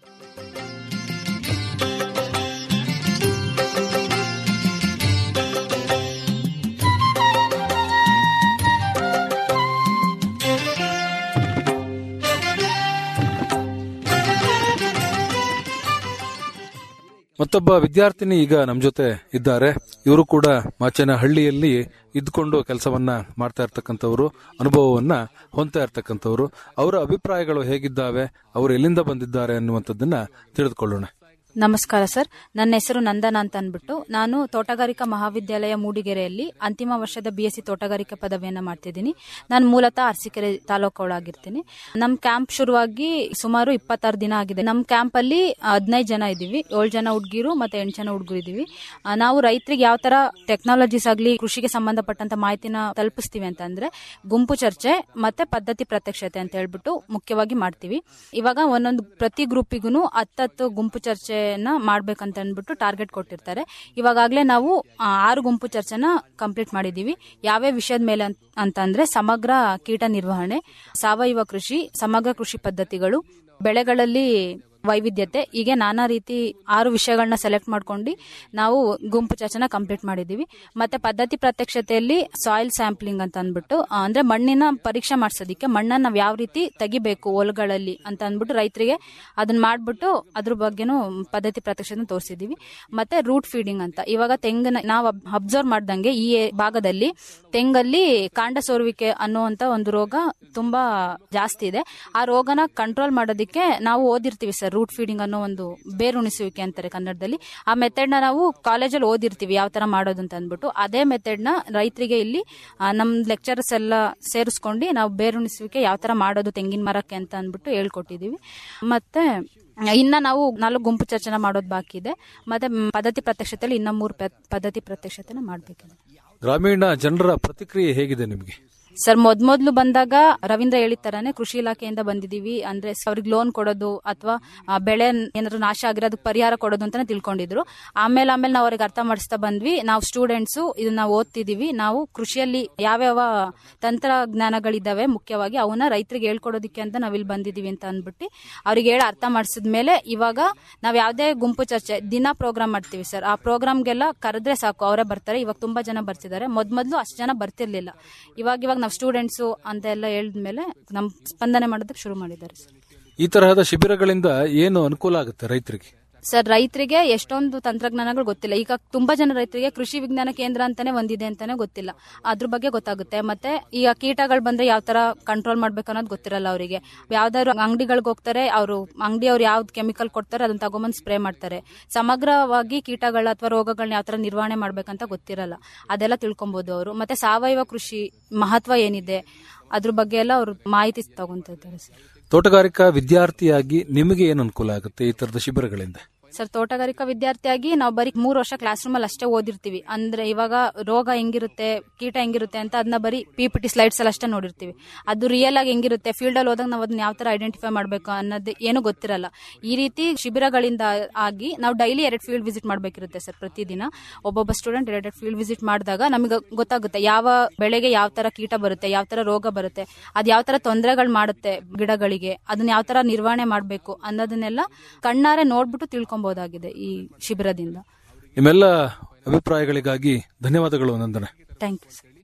ಮತ್ತೊಬ್ಬ ವಿದ್ಯಾರ್ಥಿನಿ ಈಗ ನಮ್ ಜೊತೆ ಇದ್ದಾರೆ ಇವರು ಕೂಡ ಮಾಚೇನಹಳ್ಳಿಯಲ್ಲಿ ಇದ್ಕೊಂಡು ಕೆಲಸವನ್ನ ಮಾಡ್ತಾ ಇರ್ತಕ್ಕಂಥವ್ರು ಅನುಭವವನ್ನ ಹೊಂದ್ತಾ ಇರ್ತಕ್ಕಂಥವ್ರು ಅವರ ಅಭಿಪ್ರಾಯಗಳು ಹೇಗಿದ್ದಾವೆ ಅವರು ಎಲ್ಲಿಂದ ಬಂದಿದ್ದಾರೆ ಅನ್ನುವಂಥದ್ದನ್ನ ತಿಳಿದುಕೊಳ್ಳೋಣ ನಮಸ್ಕಾರ ಸರ್ ನನ್ನ ಹೆಸರು ನಂದನ ಅಂತ ಅಂದ್ಬಿಟ್ಟು ನಾನು ತೋಟಗಾರಿಕಾ ಮಹಾವಿದ್ಯಾಲಯ ಮೂಡಿಗೆರೆಯಲ್ಲಿ ಅಂತಿಮ ವರ್ಷದ ಬಿ ಎಸ್ ಸಿ ತೋಟಗಾರಿಕಾ ಪದವಿಯನ್ನ ಮಾಡ್ತಿದ್ದೀನಿ ನಾನು ಮೂಲತಃ ಅರಸೀಕೆರೆ ತಾಲೂಕವಳಾಗಿರ್ತೀನಿ ನಮ್ಮ ಕ್ಯಾಂಪ್ ಶುರುವಾಗಿ ಸುಮಾರು ಇಪ್ಪತ್ತಾರು ದಿನ ಆಗಿದೆ ನಮ್ಮ ಕ್ಯಾಂಪ್ ಅಲ್ಲಿ ಹದಿನೈದು ಜನ ಇದ್ದೀವಿ ಏಳು ಜನ ಹುಡುಗಿರು ಮತ್ತೆ ಎಂಟು ಜನ ಹುಡುಗರು ಇದ್ದೀವಿ ಆ, ನಾವು ರೈತರಿಗೆ ಯಾವ ತರ ಟೆಕ್ನಾಲಜೀಸ್ ಆಗಲಿ ಕೃಷಿಗೆ ಸಂಬಂಧಪಟ್ಟಂತ ಮಾಹಿತಿನ ತಲುಪಿಸ್ತೀವಿ ಅಂತಂದ್ರೆ ಗುಂಪು ಚರ್ಚೆ ಮತ್ತೆ ಪದ್ಧತಿ ಪ್ರತ್ಯಕ್ಷತೆ ಅಂತ ಹೇಳ್ಬಿಟ್ಟು ಮುಖ್ಯವಾಗಿ ಮಾಡ್ತೀವಿ ಇವಾಗ ಒಂದೊಂದು ಪ್ರತಿ ಗ್ರೂಪಿಗೂ ಹತ್ತತ್ತು ಗುಂಪು ಚರ್ಚೆನ ಮಾಡ್ಬೇಕಂತ ಅಂದ್ಬಿಟ್ಟು ಟಾರ್ಗೆಟ್ ಕೊಟ್ಟಿರ್ತಾರೆ ಇವಾಗಲೇ ನಾವು ಆ, ಆರು ಗುಂಪು ಚರ್ಚೆನ ಕಂಪ್ಲೀಟ್ ಮಾಡಿದೀವಿ ಯಾವ್ಯಾವ ವಿಷಯದ ಮೇಲೆ ಅಂತ- ಅಂತಂದ್ರೆ ಸಮಗ್ರ ಕೀಟ ನಿರ್ವಹಣೆ ಸಾವಯವ ಕೃಷಿ ಸಮಗ್ರ ಕೃಷಿ ಪದ್ಧತಿಗಳು ಬೆಳೆಗಳಲ್ಲಿ ವೈವಿಧ್ಯತೆ ಹೀಗೆ ನಾನಾ ರೀತಿ ಆರು ವಿಷಯಗಳನ್ನ ಸೆಲೆಕ್ಟ್ ಮಾಡ್ಕೊಂಡು ನಾವು ಗುಂಪು ಚರ್ಚೆನ ಕಂಪ್ಲೀಟ್ ಮಾಡಿದೀವಿ ಮತ್ತೆ ಪದ್ಧತಿ ಪ್ರತ್ಯಕ್ಷತೆಯಲ್ಲಿ ಸಾಯಿಲ್ ಸ್ಯಾಂಪ್ಲಿಂಗ್ ಅಂತ ಅಂದ್ಬಿಟ್ಟು ಆ, ಅಂದ್ರೆ ಮಣ್ಣಿನ ಪರೀಕ್ಷೆ ಮಾಡಿಸೋದಕ್ಕೆ ಮಣ್ಣನ್ನ ನಾವು ಯಾವ ರೀತಿ ತೆಗಿಬೇಕು ಹೊಲಗಳಲ್ಲಿ ಅಂತ ಅಂದ್ಬಿಟ್ಟು ರೈತರಿಗೆ ಅದನ್ನ ಮಾಡ್ಬಿಟ್ಟು ಅದ್ರ ಬಗ್ಗೆನೂ ಪದ್ಧತಿ ಪ್ರತ್ಯಕ್ಷತೆ ತೋರಿಸಿದೀವಿ ಮತ್ತೆ ರೂಟ್ ಫೀಡಿಂಗ್ ಅಂತ ಇವಾಗ ತೆಂಗಿನ ನಾವು ಅಬ್ಸರ್ವ್ ಮಾಡ್ದಂಗೆ ಈ ಭಾಗದಲ್ಲಿ ತೆಂಗಲ್ಲಿ ಕಾಂಡ ಸೋರುವಿಕೆ ಅನ್ನುವಂತ ಒಂದು ರೋಗ ತುಂಬಾ ಜಾಸ್ತಿ ಇದೆ ಆ ರೋಗನ ಕಂಟ್ರೋಲ್ ಮಾಡೋದಕ್ಕೆ ನಾವು ಓದಿರ್ತೀವಿ ಸರ್ ರೂಟ್ ಫೀಡಿಂಗ್ ಅನ್ನೋ ಒಂದು ಬೇರುಣಿಸುವಿಕೆ ಅಂತಾರೆ ಕನ್ನಡದಲ್ಲಿ ಆ ಮೆಥಡ್ ನ ನಾವು ಕಾಲೇಜಲ್ಲಿ ಓದಿರ್ತೀವಿ ಯಾವ ತರ ಮಾಡೋದು ಅಂತ ಅಂದ್ಬಿಟ್ಟು ಅದೇ ಮೆಥಡ್ ನ ರೈತರಿಗೆ ಇಲ್ಲಿ ಆ, ನಮ್ ಲೆಕ್ಚರ್ಸ್ ಎಲ್ಲ ಸೇರಿಸ್ಕೊಂಡು ನಾವು ಬೇರುಣಿಸುವಿಕೆ ಯಾವ ತರ ಮಾಡೋದು ತೆಂಗಿನ ಮರಕ್ಕೆ ಅಂತ ಅಂದ್ಬಿಟ್ಟು ಹೇಳ್ಕೊಟ್ಟಿದೀವಿ ಮತ್ತೆ ಇನ್ನ ನಾವು ನಾಲ್ಕು ಗುಂಪು ಚರ್ಚೆನ ಮಾಡೋದು ಬಾಕಿ ಇದೆ ಮತ್ತೆ ಮ್, ಪದ್ಧತಿ ಪ್ರತ್ಯಕ್ಷತೆಯಲ್ಲಿ ಇನ್ನ ಮೂರು ಪದ್ಧತಿ ಪ್ರತ್ಯಕ್ಷತೆನ ಮಾಡ್ಬೇಕಿದೆ ಗ್ರಾಮೀಣ ಜನರ ಪ್ರತಿಕ್ರಿಯೆ ಹೇಗಿದೆ ನಿಮಗೆ ಸರ್ ಮೊದ್ಮೊದ್ಲು ಬಂದಾಗ ರವೀಂದ್ರ ಹೇಳಿದ ತರಾನೇ ಕೃಷಿ ಇಲಾಖೆಯಿಂದ ಬಂದಿದೀವಿ ಅಂದ್ರೆ ಅವ್ರಿಗೆ ಲೋನ್ ಕೊಡೋದು ಅಥವಾ ಬೆಳೆ ಏನಾದ್ರು ನಾಶ ಆಗಿರೋ ಅದಕ್ಕೆ ಪರಿಹಾರ ಕೊಡೋದು ಅಂತಾನೆ ತಿಳ್ಕೊಂಡಿದ್ರು ಆಮೇಲೆ ಆಮೇಲೆ ನಾವು ಅವ್ರಿಗೆ ಅರ್ಥ ಮಾಡಿಸ್ತಾ ಬಂದ್ವಿ ನಾವು ಸ್ಟೂಡೆಂಟ್ಸ್ ಇದನ್ನ ಓದ್ತಿದೀವಿ ನಾವು ಕೃಷಿಯಲ್ಲಿ ಯಾವ್ಯಾವ ತಂತ್ರಜ್ಞಾನಗಳಿದಾವೆ ಮುಖ್ಯವಾಗಿ ಅವನ್ನ ರೈತರಿಗೆ ಹೇಳ್ಕೊಡೋದಕ್ಕೆ ಅಂತ ನಾವಿಲ್ಲಿ ಬಂದಿದೀವಿ ಅಂತ ಅಂದ್ಬಿಟ್ಟು ಅವ್ರಿಗೆ ಹೇಳಿ ಅರ್ಥ ಮಾಡಿಸಿದ್ಮೇಲೆ ಇವಾಗ ನಾವ್ ಯಾವ್ದೇ ಗುಂಪು ಚರ್ಚೆ ದಿನ ಪ್ರೋಗ್ರಾಮ್ ಮಾಡ್ತೀವಿ ಸರ್ ಆ ಪ್ರೋಗ್ರಾಮ್ಗೆಲ್ಲ ಕರೆದ್ರೆ ಸಾಕು ಅವರೇ ಬರ್ತಾರೆ ಇವಾಗ ತುಂಬಾ ಜನ ಬರ್ತಿದ್ದಾರೆ ಮೊದ್ಮೊದ್ಲು ಅಷ್ಟು ಜನ ಬರ್ತಿರ್ಲಿಲ್ಲ ಇವಾಗ ಇವಾಗ ನಾವು ಸ್ಟೂಡೆಂಟ್ಸು ಅಂತ ಎಲ್ಲ ಹೇಳಿದ್ಮೇಲೆ ನಮ್ ಸ್ಪಂದನೆ ಮಾಡೋದಕ್ಕೆ ಶುರು ಮಾಡಿದ್ದಾರೆ ಸರ್ ಈ ತರಹದ ಶಿಬಿರಗಳಿಂದ ಏನು ಅನುಕೂಲ ಆಗುತ್ತೆ ರೈತರಿಗೆ ಸರ್ ರೈತರಿಗೆ ಎಷ್ಟೊಂದು ತಂತ್ರಜ್ಞಾನಗಳು ಗೊತ್ತಿಲ್ಲ ಈಗ ತುಂಬಾ ಜನ ರೈತರಿಗೆ ಕೃಷಿ ವಿಜ್ಞಾನ ಕೇಂದ್ರ ಅಂತಾನೆ ಒಂದಿದೆ ಅಂತಾನೆ ಗೊತ್ತಿಲ್ಲ ಅದ್ರ ಬಗ್ಗೆ ಗೊತ್ತಾಗುತ್ತೆ ಮತ್ತೆ ಈಗ ಕೀಟಗಳು ಬಂದ್ರೆ ಯಾವ ತರ ಕಂಟ್ರೋಲ್ ಮಾಡ್ಬೇಕು ಅನ್ನೋದು ಗೊತ್ತಿರಲ್ಲ ಅವರಿಗೆ ಯಾವ್ದಾದ್ರು ಅಂಗಡಿಗಳಿಗೆ ಹೋಗ್ತಾರೆ ಅವರು ಅಂಗಡಿಯವ್ರು ಯಾವ್ದು ಕೆಮಿಕಲ್ ಕೊಡ್ತಾರೆ ಅದನ್ನ ತಗೊಂಬಂದು ಸ್ಪ್ರೇ ಮಾಡ್ತಾರೆ ಸಮಗ್ರವಾಗಿ ಕೀಟಗಳ ಅಥವಾ ರೋಗಗಳನ್ನ ಯಾವ ತರ ನಿರ್ವಹಣೆ ಮಾಡ್ಬೇಕಂತ ಗೊತ್ತಿರಲ್ಲ ಅದೆಲ್ಲ ತಿಳ್ಕೊಬಹುದು ಅವರು ಮತ್ತೆ ಸಾವಯವ ಕೃಷಿ ಮಹತ್ವ ಏನಿದೆ ಅದ್ರ ಬಗ್ಗೆ ಎಲ್ಲ ಅವರು ಮಾಹಿತಿ ತಗೊಂತ ಇದ್ದಾರೆ ಸರ್ ತೋಟಗಾರಿಕಾ ವಿದ್ಯಾರ್ಥಿಯಾಗಿ ನಿಮಗೆ ಏನು ಅನುಕೂಲ ಆಗುತ್ತೆ ಈ ತರದ ಶಿಬಿರಗಳಿಂದ ಸರ್ ತೋಟಗಾರಿಕಾ ವಿದ್ಯಾರ್ಥಿಯಾಗಿ ನಾವು ಬರೀ ಮೂರು ವರ್ಷ ಕ್ಲಾಸ್ ರೂಮ್ ಅಲ್ಲಿ ಅಷ್ಟೇ ಓದಿರ್ತೀವಿ ಅಂದ್ರೆ ಇವಾಗ ರೋಗ ಹೆಂಗಿರುತ್ತೆ ಕೀಟ ಹೆಂಗಿರುತ್ತೆ ಅಂತ ಅದನ್ನ ಬರೀ ಪಿ ಪಿ ಟಿ ಸ್ಲೈಡ್ಸ್ ಅಲ್ಲಿ ಅಷ್ಟೇ ನೋಡಿರ್ತೀವಿ ಅದು ರಿಯಲ್ ಆಗಿ ಹೆಂಗಿರುತ್ತೆ ಫೀಲ್ಡ್ ಅಲ್ಲಿ ಹೋದಾಗ ನಾವು ಅದನ್ನ ಯಾವ ತರ ಐಡೆಂಟಿಫೈ ಮಾಡಬೇಕು ಅನ್ನೋದು ಏನು ಗೊತ್ತಿರಲ್ಲ ಈ ರೀತಿ ಶಿಬಿರಗಳಿಂದ ಆಗಿ ನಾವು ಡೈಲಿ ಎರಡು ಫೀಲ್ಡ್ ವಿಸಿಟ್ ಮಾಡಬೇಕಿರುತ್ತೆ ಸರ್ ಪ್ರತಿದಿನ ಒಬ್ಬೊಬ್ಬ ಸ್ಟೂಡೆಂಟ್ ಎರಡೆರಡು ಫೀಲ್ಡ್ ವಿಸಿಟ್ ಮಾಡಿದಾಗ ನಮಗೆ ಗೊತ್ತಾಗುತ್ತೆ ಯಾವ ಬೆಳೆಗೆ ಯಾವ ತರ ಕೀಟ ಬರುತ್ತೆ ಯಾವ ತರ ರೋಗ ಬರುತ್ತೆ ಅದು ಯಾವ ತರ ತೊಂದರೆಗಳು ಮಾಡುತ್ತೆ ಗಿಡಗಳಿಗೆ ಅದನ್ನ ಯಾವ ತರ ನಿರ್ವಹಣೆ ಮಾಡಬೇಕು ಅನ್ನೋದನ್ನೆಲ್ಲ ಕಣ್ಣಾರೆ ನೋಡ್ಬಿಟ್ಟು ತಿಳ್ಕೊಬಹುದಾಗಿದೆ ಈ ಶಿಬಿರದಿಂದ ನಿಮ್ಮೆಲ್ಲ ಅಭಿಪ್ರಾಯಗಳಿಗಾಗಿ ಧನ್ಯವಾದಗಳು ನಂದನ ಥ್ಯಾಂಕ್ ಯು ಸರ್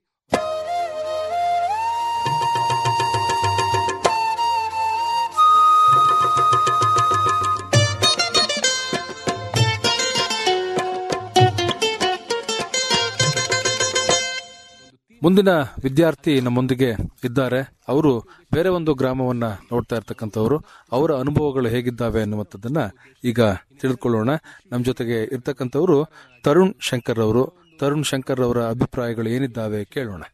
ಮುಂದಿನ ವಿದ್ಯಾರ್ಥಿ ನಮ್ಮೊಂದಿಗೆ ಇದ್ದಾರೆ ಅವರು ಬೇರೆ ಒಂದು ಗ್ರಾಮವನ್ನ ನೋಡ್ತಾ ಇರ್ತಕ್ಕಂಥವ್ರು ಅವರ ಅನುಭವಗಳು ಹೇಗಿದ್ದಾವೆ ಅನ್ನುವಂಥದ್ದನ್ನ ಈಗ ತಿಳಿದುಕೊಳ್ಳೋಣ ನಮ್ಮ ಜೊತೆಗೆ ಇರ್ತಕ್ಕಂಥವ್ರು ತರುಣ್ ಶಂಕರ್ ಅವರು ತರುಣ್ ಶಂಕರ್ ಅವರ ಅಭಿಪ್ರಾಯಗಳು ಏನಿದ್ದಾವೆ ಕೇಳೋಣ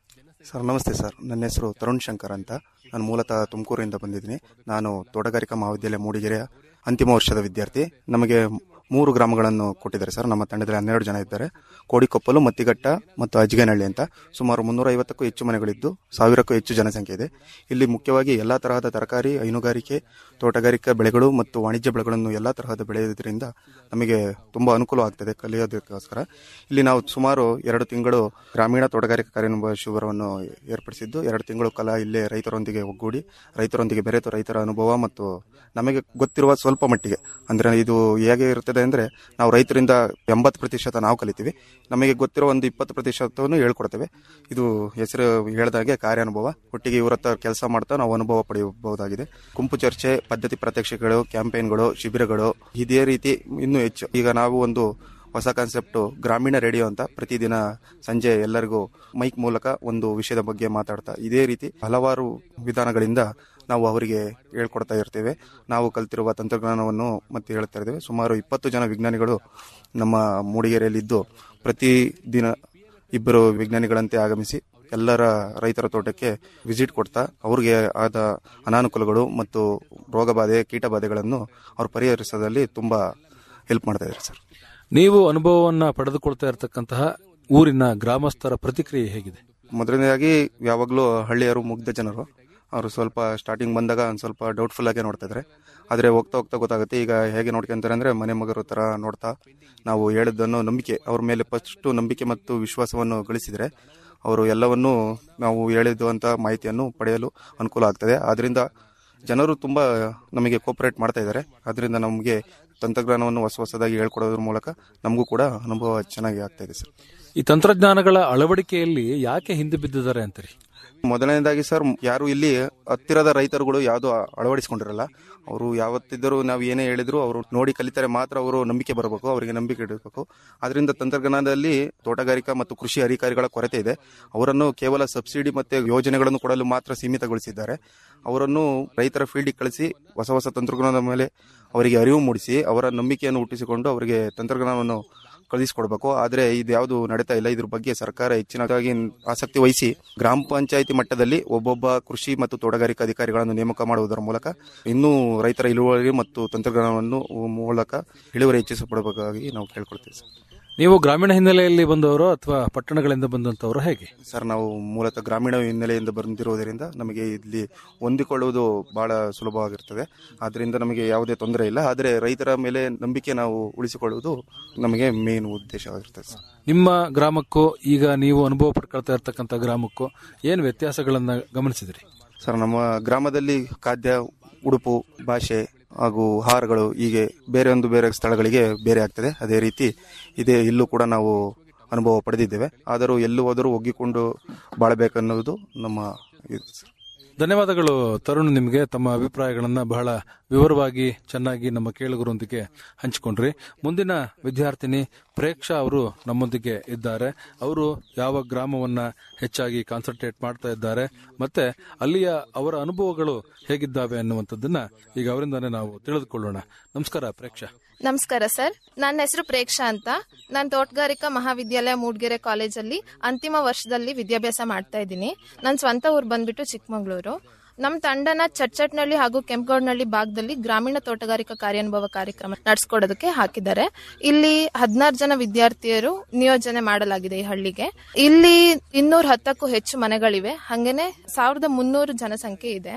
ಸರ್ ನಮಸ್ತೆ ಸರ್ ನನ್ನ ಹೆಸರು ತರುಣ್ ಶಂಕರ್ ಅಂತ ನಾನು ಮೂಲತಃ ತುಮಕೂರಿಂದ ಬಂದಿದ್ದೀನಿ ನಾನು ತೋಟಗಾರಿಕಾ ಮಹಾವಿದ್ಯಾಲಯ ಮೂಡಿಗೆರೆಯ ಅಂತಿಮ ವರ್ಷದ ವಿದ್ಯಾರ್ಥಿ ನಮಗೆ ಮೂರು ಗ್ರಾಮಗಳನ್ನು ಕೊಟ್ಟಿದ್ದಾರೆ ಸರ್ ನಮ್ಮ ತಂಡದಲ್ಲಿ ಹನ್ನೆರಡು ಜನ ಇದ್ದಾರೆ ಕೋಡಿಕೊಪ್ಪಲು ಮತ್ತಿಘಟ್ಟ ಮತ್ತು ಅಜ್ಗೇನಹಳ್ಳಿ ಅಂತ ಸುಮಾರು ಮುನ್ನೂರ ಐವತ್ತಕ್ಕೂ ಹೆಚ್ಚು ಮನೆಗಳಿದ್ದು ಸಾವಿರಕ್ಕೂ ಹೆಚ್ಚು ಜನಸಂಖ್ಯೆ ಇದೆ ಇಲ್ಲಿ ಮುಖ್ಯವಾಗಿ ಎಲ್ಲ ತರಹದ ತರಕಾರಿ ಹೈನುಗಾರಿಕೆ ತೋಟಗಾರಿಕಾ ಬೆಳೆಗಳು ಮತ್ತು ವಾಣಿಜ್ಯ ಬೆಳೆಗಳನ್ನು ಎಲ್ಲ ತರಹದ ಬೆಳೆಯೋದ್ರಿಂದ ನಮಗೆ ತುಂಬ ಅನುಕೂಲ ಆಗ್ತದೆ ಕಲಿಯೋದಕ್ಕೋಸ್ಕರ ಇಲ್ಲಿ ನಾವು ಸುಮಾರು ಎರಡು ತಿಂಗಳು ಗ್ರಾಮೀಣ ತೋಟಗಾರಿಕಾ ಕಾರ್ಯಾನುಭವ ಶಿಬಿರವನ್ನು ಏರ್ಪಡಿಸಿದ್ದು ಎರಡು ತಿಂಗಳು ಕಾಲ ಇಲ್ಲೇ ರೈತರೊಂದಿಗೆ ಒಗ್ಗೂಡಿ ರೈತರೊಂದಿಗೆ ಬೆರೆತು ರೈತರ ಅನುಭವ ಮತ್ತು ನಮಗೆ ಗೊತ್ತಿರುವ ಸ್ವಲ್ಪ ಮಟ್ಟಿಗೆ ಅಂದ್ರೆ ಇದು ಹೇಗೆ ಇರ್ತದೆ ಅಂದ್ರೆ ನಾವು ರೈತರಿಂದ ಎಂಬತ್ತು ಪ್ರತಿಶತ ನಾವು ಕಲಿತೀವಿ ನಮಗೆ ಗೊತ್ತಿರೋ ಒಂದು ಇಪ್ಪತ್ತು ಪ್ರತಿಶತವನ್ನು ಹೇಳ್ಕೊಡ್ತೇವೆ ಇದು ಹೆಸರು ಹೇಳ್ದಾಗೆ ಕಾರ್ಯಾನುಭವ ಒಟ್ಟಿಗೆ ಇವ್ರ ಹತ್ರ ಕೆಲಸ ಮಾಡ್ತಾ ನಾವು ಅನುಭವ ಪಡೆಯಬಹುದಾಗಿದೆ ಗುಂಪು ಚರ್ಚೆ ಪದ್ಧತಿ ಪ್ರಾತ್ಯಕ್ಷಿಕೆಗಳು ಕ್ಯಾಂಪೇನ್ಗಳು ಶಿಬಿರಗಳು ಇದೇ ರೀತಿ ಇನ್ನೂ ಹೆಚ್ಚು ಈಗ ನಾವು ಒಂದು ಹೊಸ ಕಾನ್ಸೆಪ್ಟ್ ಗ್ರಾಮೀಣ ರೇಡಿಯೋ ಅಂತ ಪ್ರತಿದಿನ ಸಂಜೆ ಎಲ್ಲರಿಗೂ ಮೈಕ್ ಮೂಲಕ ಒಂದು ವಿಷಯದ ಬಗ್ಗೆ ಮಾತಾಡ್ತಾ ಇದೇ ರೀತಿ ಹಲವಾರು ವಿಧಾನಗಳಿಂದ ನಾವು ಅವರಿಗೆ ಹೇಳ್ಕೊಡ್ತಾ ಇರ್ತೇವೆ ನಾವು ಕಲ್ತಿರುವ ತಂತ್ರಜ್ಞಾನವನ್ನು ಮತ್ತೆ ಹೇಳ್ತಾ ಇದ್ದೇವೆ ಸುಮಾರು ಇಪ್ಪತ್ತು ಜನ ವಿಜ್ಞಾನಿಗಳು ನಮ್ಮ ಮೂಡಿಗೆರೆಯಲ್ಲಿದ್ದು ಪ್ರತಿ ದಿನ ಇಬ್ಬರು ವಿಜ್ಞಾನಿಗಳಂತೆ ಆಗಮಿಸಿ ಎಲ್ಲರ ರೈತರ ತೋಟಕ್ಕೆ ವಿಸಿಟ್ ಕೊಡ್ತಾ ಅವ್ರಿಗೆ ಆದ ಅನಾನುಕೂಲಗಳು ಮತ್ತು ರೋಗ ಬಾಧೆ ಕೀಟ ಬಾಧೆಗಳನ್ನು ಅವ್ರು ಪರಿಹರಿಸೋದಲ್ಲಿ ತುಂಬಾ ಹೆಲ್ಪ್ ಮಾಡ್ತಾ ಇದ್ದಾರೆ ಸರ್ ನೀವು ಅನುಭವವನ್ನ ಪಡೆದುಕೊಳ್ತಾ ಇರತಕ್ಕಂತಹ ಊರಿನ ಗ್ರಾಮಸ್ಥರ ಪ್ರತಿಕ್ರಿಯೆ ಹೇಗಿದೆ ಮೊದಲನೇದಾಗಿ ಯಾವಾಗಲೂ ಹಳ್ಳಿಯರು ಮುಗ್ಧ ಜನರು ಅವರು ಸ್ವಲ್ಪ ಸ್ಟಾರ್ಟಿಂಗ್ ಬಂದಾಗ ಒಂದು ಸ್ವಲ್ಪ ಡೌಟ್ಫುಲ್ ಆಗಿ ನೋಡ್ತಾ ಇದ್ದಾರೆ ಆದರೆ ಹೋಗ್ತಾ ಹೋಗ್ತಾ ಗೊತ್ತಾಗುತ್ತೆ ಈಗ ಹೇಗೆ ನೋಡ್ಕೊಂತಾರೆ ಅಂದ್ರೆ ಮನೆ ಮಗರು ತರ ನೋಡ್ತಾ ನಾವು ಹೇಳಿದ್ದನ್ನು ನಂಬಿಕೆ ಅವ್ರ ಮೇಲೆ ಫಸ್ಟ್ ನಂಬಿಕೆ ಮತ್ತು ವಿಶ್ವಾಸವನ್ನು ಗಳಿಸಿದರೆ ಅವರು ಎಲ್ಲವನ್ನೂ ನಾವು ಹೇಳಿದ್ದು ಅಂತ ಮಾಹಿತಿಯನ್ನು ಪಡೆಯಲು ಅನುಕೂಲ ಆಗ್ತದೆ ಆದ್ರಿಂದ ಜನರು ತುಂಬಾ ನಮಗೆ ಕೋಪರೇಟ್ ಮಾಡ್ತಾ ಇದ್ದಾರೆ ಅದರಿಂದ ನಮಗೆ ತಂತ್ರಜ್ಞಾನವನ್ನು ಹೊಸ ಹೊಸದಾಗಿ ಹೇಳ್ಕೊಡೋದ್ರ ಮೂಲಕ ನಮಗೂ ಕೂಡ ಅನುಭವ ಚೆನ್ನಾಗಿ ಆಗ್ತಾ ಇದೆ ಸರ್ ಈ ತಂತ್ರಜ್ಞಾನಗಳ ಅಳವಡಿಕೆಯಲ್ಲಿ ಯಾಕೆ ಹಿಂದೆ ಬಿದ್ದಿದ್ದಾರೆ ಅಂತೀರಿ ಮೊದಲನೇದಾಗಿ ಸರ್ ಯಾರು ಇಲ್ಲಿ ಹತ್ತಿರದ ರೈತರುಗಳು ಯಾವುದು ಅಳವಡಿಸಿಕೊಂಡಿರಲ್ಲ ಅವರು ಯಾವತ್ತಿದ್ದರೂ ನಾವು ಏನೇ ಹೇಳಿದ್ರು ಅವರು ನೋಡಿ ಕಲಿತಾರೆ ಮಾತ್ರ ಅವರು ನಂಬಿಕೆ ಬರಬೇಕು ಅವರಿಗೆ ನಂಬಿಕೆ ಇಡಬೇಕು ಅದರಿಂದ ತಂತ್ರಜ್ಞಾನದಲ್ಲಿ ತೋಟಗಾರಿಕಾ ಮತ್ತು ಕೃಷಿ ಅಧಿಕಾರಿಗಳ ಕೊರತೆ ಇದೆ ಅವರನ್ನು ಕೇವಲ ಸಬ್ಸಿಡಿ ಮತ್ತೆ ಯೋಜನೆಗಳನ್ನು ಕೊಡಲು ಮಾತ್ರ ಸೀಮಿತಗೊಳಿಸಿದ್ದಾರೆ ಅವರನ್ನು ರೈತರ ಫೀಲ್ಡಿಗೆ ಕಳಿಸಿ ಹೊಸ ಹೊಸ ತಂತ್ರಜ್ಞಾನದ ಮೇಲೆ ಅವರಿಗೆ ಅರಿವು ಮೂಡಿಸಿ ಅವರ ನಂಬಿಕೆಯನ್ನು ಹುಟ್ಟಿಸಿಕೊಂಡು ಅವರಿಗೆ ತಂತ್ರಜ್ಞಾನವನ್ನು ಕಳಿಸಿಕೊಡ್ಬೇಕು ಆದ್ರೆ ಇದು ಯಾವುದು ನಡೀತಾ ಇಲ್ಲ ಇದ್ರ ಬಗ್ಗೆ ಸರ್ಕಾರ ಹೆಚ್ಚಿನದಾಗಿ ಆಸಕ್ತಿ ವಹಿಸಿ ಗ್ರಾಮ ಪಂಚಾಯಿತಿ ಮಟ್ಟದಲ್ಲಿ ಒಬ್ಬೊಬ್ಬ ಕೃಷಿ ಮತ್ತು ತೋಟಗಾರಿಕಾ ಅಧಿಕಾರಿಗಳನ್ನು ನೇಮಕ ಮಾಡುವುದರ ಮೂಲಕ ಇನ್ನೂ ರೈತರ ಇಳುವರಿ ಮತ್ತು ತಂತ್ರಜ್ಞಾನವನ್ನು ಮೂಲಕ ಇಳುವರಿ ಹೆಚ್ಚಿಸಪಡಬೇಕಾಗಿ ನಾವು ಕೇಳ್ಕೊಳ್ತೇವೆ ಸರ್ ನೀವು ಗ್ರಾಮೀಣ ಹಿನ್ನೆಲೆಯಲ್ಲಿ ಬಂದವರು ಅಥವಾ ಪಟ್ಟಣಗಳಿಂದ ಬಂದಂತವರು ಹೇಗೆ ಸರ್ ನಾವು ಮೂಲತಃ ಗ್ರಾಮೀಣ ಹಿನ್ನೆಲೆಯಿಂದ ಬಂದಿರುವುದರಿಂದ ನಮಗೆ ಇಲ್ಲಿ ಹೊಂದಿಕೊಳ್ಳುವುದು ಬಹಳ ಸುಲಭವಾಗಿರ್ತದೆ ಆದ್ರಿಂದ ನಮಗೆ ಯಾವುದೇ ತೊಂದರೆ ಇಲ್ಲ ಆದರೆ ರೈತರ ಮೇಲೆ ನಂಬಿಕೆ ನಾವು ಉಳಿಸಿಕೊಳ್ಳುವುದು ನಮಗೆ ಮೇನ್ ಉದ್ದೇಶವಾಗಿರ್ತದೆ ಸರ್ ನಿಮ್ಮ ಗ್ರಾಮಕ್ಕೂ ಈಗ ನೀವು ಅನುಭವ ಪಡ್ಕೊಳ್ತಾ ಇರ್ತಕ್ಕಂಥ ಗ್ರಾಮಕ್ಕೂ ಏನು ವ್ಯತ್ಯಾಸಗಳನ್ನ ಗಮನಿಸಿದ್ರಿ ಸರ್ ನಮ್ಮ ಗ್ರಾಮದಲ್ಲಿ ಖಾದ್ಯ ಉಡುಪು ಭಾಷೆ ಹಾಗೂ ಆಹಾರಗಳು ಹೀಗೆ ಬೇರೆ ಒಂದು ಬೇರೆ ಸ್ಥಳಗಳಿಗೆ ಬೇರೆ ಆಗ್ತದೆ ಅದೇ ರೀತಿ ಇದೇ ಇಲ್ಲೂ ಕೂಡ ನಾವು ಅನುಭವ ಪಡೆದಿದ್ದೇವೆ ಆದರೂ ಎಲ್ಲೂ ಹೋದರೂ ಒಗ್ಗಿಕೊಂಡು ಬಾಳಬೇಕನ್ನುವುದು ನಮ್ಮ ಇದು ಸರ್. ಧನ್ಯವಾದಗಳು ತರುಣ್ ನಿಮಗೆ ತಮ್ಮ ಅಭಿಪ್ರಾಯಗಳನ್ನ ಬಹಳ ವಿವರವಾಗಿ ಚೆನ್ನಾಗಿ ನಮ್ಮ ಕೇಳುಗರೊಂದಿಗೆ ಹಂಚಿಕೊಂಡ್ರಿ ಮುಂದಿನ ವಿದ್ಯಾರ್ಥಿನಿ ಪ್ರೇಕ್ಷಾ ಅವರು ನಮ್ಮೊಂದಿಗೆ ಇದ್ದಾರೆ ಅವರು ಯಾವ ಗ್ರಾಮವನ್ನ ಹೆಚ್ಚಾಗಿ ಕಾನ್ಸಂಟ್ರೇಟ್ ಮಾಡ್ತಾ ಇದ್ದಾರೆ ಮತ್ತೆ ಅಲ್ಲಿಯ ಅವರ ಅನುಭವಗಳು ಹೇಗಿದ್ದಾವೆ ಅನ್ನುವಂಥದ್ದನ್ನ ಈಗ ಅವರಿಂದಾನೇ ನಾವು ತಿಳಿದುಕೊಳ್ಳೋಣ ನಮಸ್ಕಾರ ಪ್ರೇಕ್ಷಾ ನಮಸ್ಕಾರ ಸರ್ ನನ್ನ ಹೆಸರು ಪ್ರೇಕ್ಷಾ ಅಂತ ನಾನು ತೋಟಗಾರಿಕಾ ಮಹಾವಿದ್ಯಾಲಯ ಮೂಡ್ಗೆರೆ ಕಾಲೇಜಲ್ಲಿ ಅಂತಿಮ ವರ್ಷದಲ್ಲಿ ವಿದ್ಯಾಭ್ಯಾಸ ಮಾಡ್ತಾ ಇದ್ದೀನಿ ನನ್ನ ಸ್ವಂತ ಊರು ಬಂದ್ಬಿಟ್ಟು ಚಿಕ್ಕಮಗಳೂರು ನಮ್ಮ ತಂಡನ ಚಟ್ಚಟ್ನಳ್ಳಿ ಹಾಗೂ ಕೆಂಪಗೌಡನಹಳ್ಳಿ ಭಾಗದಲ್ಲಿ ಗ್ರಾಮೀಣ ತೋಟಗಾರಿಕಾ ಕಾರ್ಯಾನುಭವ ಕಾರ್ಯಕ್ರಮ ನಡೆಸ್ಕೊಡೋದಕ್ಕೆ ಹಾಕಿದ್ದಾರೆ ಇಲ್ಲಿ ಹದಿನಾರು ಜನ ವಿದ್ಯಾರ್ಥಿಯರು ನಿಯೋಜನೆ ಮಾಡಲಾಗಿದೆ ಈ ಹಳ್ಳಿಗೆ ಇಲ್ಲಿ ಇನ್ನೂರ ಹತ್ತಕ್ಕೂ ಹೆಚ್ಚು ಮನೆಗಳಿವೆ ಹಾಗೇನೆ ಸಾವಿರದ ಮುನ್ನೂರು ಜನಸಂಖ್ಯೆ ಇದೆ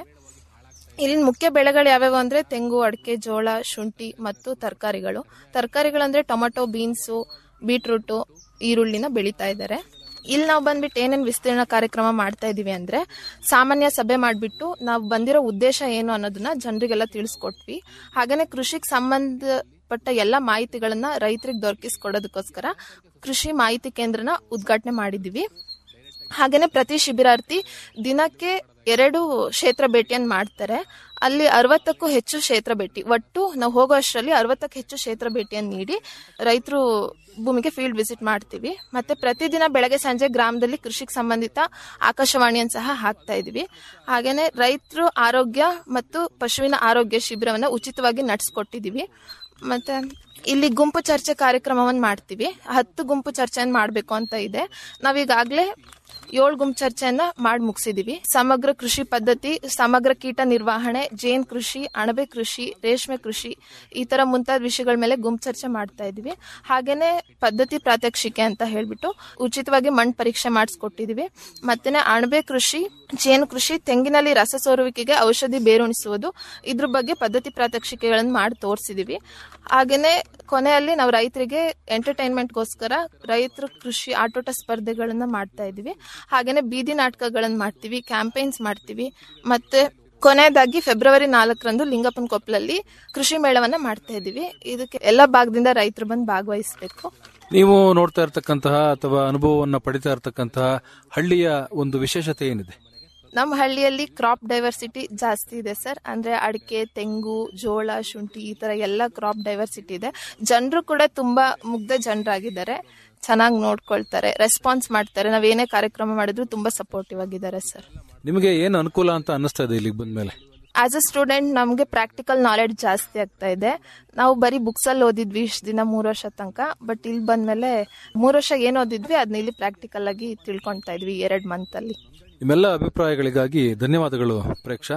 ಇಲ್ಲಿನ ಮುಖ್ಯ ಬೆಳೆಗಳು ಯಾವ್ಯಾವು ಅಂದ್ರೆ ತೆಂಗು ಅಡಿಕೆ ಜೋಳ ಶುಂಠಿ ಮತ್ತು ತರಕಾರಿಗಳು ತರಕಾರಿಗಳಂದ್ರೆ ಟೊಮೆಟೊ ಬೀನ್ಸು ಬೀಟ್ರೂಟು ಈರುಳ್ಳಿನ ಬೆಳೀತಾ ಇದ್ದಾರೆ ಇಲ್ಲಿ ನಾವು ಬಂದ್ಬಿಟ್ಟು ಏನೇನು ವಿಸ್ತೀರ್ಣ ಕಾರ್ಯಕ್ರಮ ಮಾಡ್ತಾ ಇದೀವಿ ಅಂದ್ರೆ ಸಾಮಾನ್ಯ ಸಭೆ ಮಾಡಿಬಿಟ್ಟು ನಾವು ಬಂದಿರೋ ಉದ್ದೇಶ ಏನು ಅನ್ನೋದನ್ನ ಜನರಿಗೆಲ್ಲ ತಿಳಿಸ್ಕೊಟ್ವಿ ಹಾಗೇನೆ ಕೃಷಿಗೆ ಸಂಬಂಧಪಟ್ಟ ಎಲ್ಲ ಮಾಹಿತಿಗಳನ್ನ ರೈತರಿಗೆ ದೊರಕಿಸ್ಕೊಡೋದಕ್ಕೋಸ್ಕರ ಕೃಷಿ ಮಾಹಿತಿ ಕೇಂದ್ರನ ಉದ್ಘಾಟನೆ ಮಾಡಿದೀವಿ ಹಾಗೇನೆ ಪ್ರತಿ ಶಿಬಿರಾರ್ಥಿ ದಿನಕ್ಕೆ ಎರಡು ಕ್ಷೇತ್ರ ಭೇಟಿಯನ್ನು ಮಾಡ್ತಾರೆ ಅಲ್ಲಿ ಅರವತ್ತಕ್ಕೂ ಹೆಚ್ಚು ಕ್ಷೇತ್ರ ಭೇಟಿ ಒಟ್ಟು ನಾವು ಹೋಗೋ ಅಷ್ಟರಲ್ಲಿ ಅರವತ್ತಕ್ಕೂ ಹೆಚ್ಚು ಕ್ಷೇತ್ರ ಭೇಟಿಯನ್ನು ನೀಡಿ ರೈತರು ಭೂಮಿಗೆ ಫೀಲ್ಡ್ ವಿಸಿಟ್ ಮಾಡ್ತೀವಿ ಮತ್ತೆ ಪ್ರತಿದಿನ ಬೆಳಗ್ಗೆ ಸಂಜೆ ಗ್ರಾಮದಲ್ಲಿ ಕೃಷಿಗೆ ಸಂಬಂಧಿತ ಆಕಾಶವಾಣಿಯನ್ನು ಸಹ ಹಾಕ್ತಾ ಇದೀವಿ ಹಾಗೇನೆ ರೈತರು ಆರೋಗ್ಯ ಮತ್ತು ಪಶುವಿನ ಆರೋಗ್ಯ ಶಿಬಿರವನ್ನು ಉಚಿತವಾಗಿ ನಡೆಸ್ಕೊಟ್ಟಿದೀವಿ ಮತ್ತೆ ಇಲ್ಲಿ ಗುಂಪು ಚರ್ಚೆ ಕಾರ್ಯಕ್ರಮವನ್ನು ಮಾಡ್ತೀವಿ ಹತ್ತು ಗುಂಪು ಚರ್ಚೆಯನ್ನು ಮಾಡಬೇಕು ಅಂತ ಇದೆ ನಾವೀಗಾಗಲೇ ಏಳು ಗುಂಪು ಚರ್ಚೆಯನ್ನ ಮಾಡಿ ಮುಗಿಸಿದೀವಿ ಸಮಗ್ರ ಕೃಷಿ ಪದ್ಧತಿ ಸಮಗ್ರ ಕೀಟ ನಿರ್ವಹಣೆ ಜೇನ್ ಕೃಷಿ ಅಣಬೆ ಕೃಷಿ ರೇಷ್ಮೆ ಕೃಷಿ ಈ ತರ ಮುಂತಾದ ವಿಷಯಗಳ ಮೇಲೆ ಗುಂಪು ಚರ್ಚೆ ಮಾಡ್ತಾ ಇದೀವಿ ಹಾಗೇನೆ ಪದ್ಧತಿ ಪ್ರಾತ್ಯಕ್ಷಿಕೆ ಅಂತ ಹೇಳ್ಬಿಟ್ಟು ಉಚಿತವಾಗಿ ಮಣ್ಣು ಪರೀಕ್ಷೆ ಮಾಡಿಸ್ಕೊಟ್ಟಿದೀವಿ ಮತ್ತೇನೆ ಅಣಬೆ ಕೃಷಿ ಜೇನು ಕೃಷಿ ತೆಂಗಿನಲ್ಲಿ ರಸ ಸೋರುವಿಕೆಗೆ ಔಷಧಿ ಬೇರುಣಿಸುವುದು ಇದ್ರ ಬಗ್ಗೆ ಪದ್ಧತಿ ಪ್ರಾತ್ಯಕ್ಷಿಕೆಗಳನ್ನು ಮಾಡಿ ತೋರಿಸಿದೀವಿ ಹಾಗೇನೆ ಕೊನೆಯಲ್ಲಿ ನಾವು ರೈತರಿಗೆ ಎಂಟರ್ಟೈನ್ಮೆಂಟ್ಗೋಸ್ಕರ ರೈತರ ಕೃಷಿ ಆಟೋಟ ಸ್ಪರ್ಧೆಗಳನ್ನ ಮಾಡ್ತಾ ಇದೀವಿ ಹಾಗೇನೆ ಬೀದಿ ನಾಟಕಗಳನ್ನ ಮಾಡ್ತೀವಿ ಕ್ಯಾಂಪೇನ್ಸ್ ಮಾಡ್ತೀವಿ ಮತ್ತೆ ಕೊನೆಯದಾಗಿ ಫೆಬ್ರವರಿ ನಾಲ್ಕರಂದು ಲಿಂಗಪ್ಪನ ಕೊಪ್ಪಲಲ್ಲಿ ಕೃಷಿ ಮೇಳವನ್ನ ಮಾಡ್ತಾ ಇದೀವಿ ಇದಕ್ಕೆ ಎಲ್ಲ ಭಾಗದಿಂದ ರೈತರು ಬಂದು ಭಾಗವಹಿಸಬೇಕು ನೀವು ನೋಡ್ತಾ ಇರ್ತಕ್ಕಂತಹ ಅಥವಾ ಅನುಭವವನ್ನ ಪಡಿತಾ ಇರ್ತಕ್ಕಂತಹ ಹಳ್ಳಿಯ ಒಂದು ವಿಶೇಷತೆ ಏನಿದೆ ನಮ್ಮ ಹಳ್ಳಿಯಲ್ಲಿ ಕ್ರಾಪ್ ಡೈವರ್ಸಿಟಿ ಜಾಸ್ತಿ ಇದೆ ಸರ್ ಅಂದ್ರೆ ಅಡಿಕೆ ತೆಂಗು ಜೋಳ ಶುಂಠಿ ಈ ತರ ಎಲ್ಲ ಕ್ರಾಪ್ ಡೈವರ್ಸಿಟಿ ಇದೆ ಜನರು ಕೂಡ ತುಂಬಾ ಮುಗ್ಧ ಜನರಾಗಿದ್ದಾರೆ ಚೆನ್ನಾಗಿ ನೋಡ್ಕೊಳ್ತಾರೆ ರೆಸ್ಪಾನ್ಸ್ ಮಾಡ್ತಾರೆ ನಾವೇನೇ ಕಾರ್ಯಕ್ರಮ ಮಾಡಿದ್ರು ತುಂಬಾ ಸಪೋರ್ಟಿವ್ ಆಗಿದ್ದಾರೆ ಸರ್ ನಿಮಗೆ ಏನು ಅನುಕೂಲ ಅಂತ ಅನ್ನಿಸ್ತಾ ಇದೆ ಇಲ್ಲಿಗೆ ಬಂದ್ಮೇಲೆ ಆಸ್ ಅ ಸ್ಟೂಡೆಂಟ್ ನಮಗೆ ಪ್ರಾಕ್ಟಿಕಲ್ ನಾಲೆಡ್ಜ್ ಜಾಸ್ತಿ ಆಗ್ತಾ ಇದೆ ನಾವು ಬರೀ ಬುಕ್ಸ್ ಅಲ್ಲಿ ಓದಿದ್ವಿ ಇಷ್ಟು ದಿನ ಮೂರು ವರ್ಷ ತನಕ ಬಟ್ ಇಲ್ಲಿ ಬಂದ್ಮೇಲೆ ಮೂರು ವರ್ಷ ಏನ್ ಓದಿದ್ವಿ ಅದನ್ನ ಇಲ್ಲಿ ಪ್ರಾಕ್ಟಿಕಲ್ ಆಗಿ ತಿಳ್ಕೊಂತಾ ಇದ್ವಿ ಎರಡ್ ಮಂತ್ ಅಲ್ಲಿ ನಿಮ್ಮೆಲ್ಲ ಅಭಿಪ್ರಾಯಗಳಿಗಾಗಿ ಧನ್ಯವಾದಗಳು ಪ್ರೇಕ್ಷಾ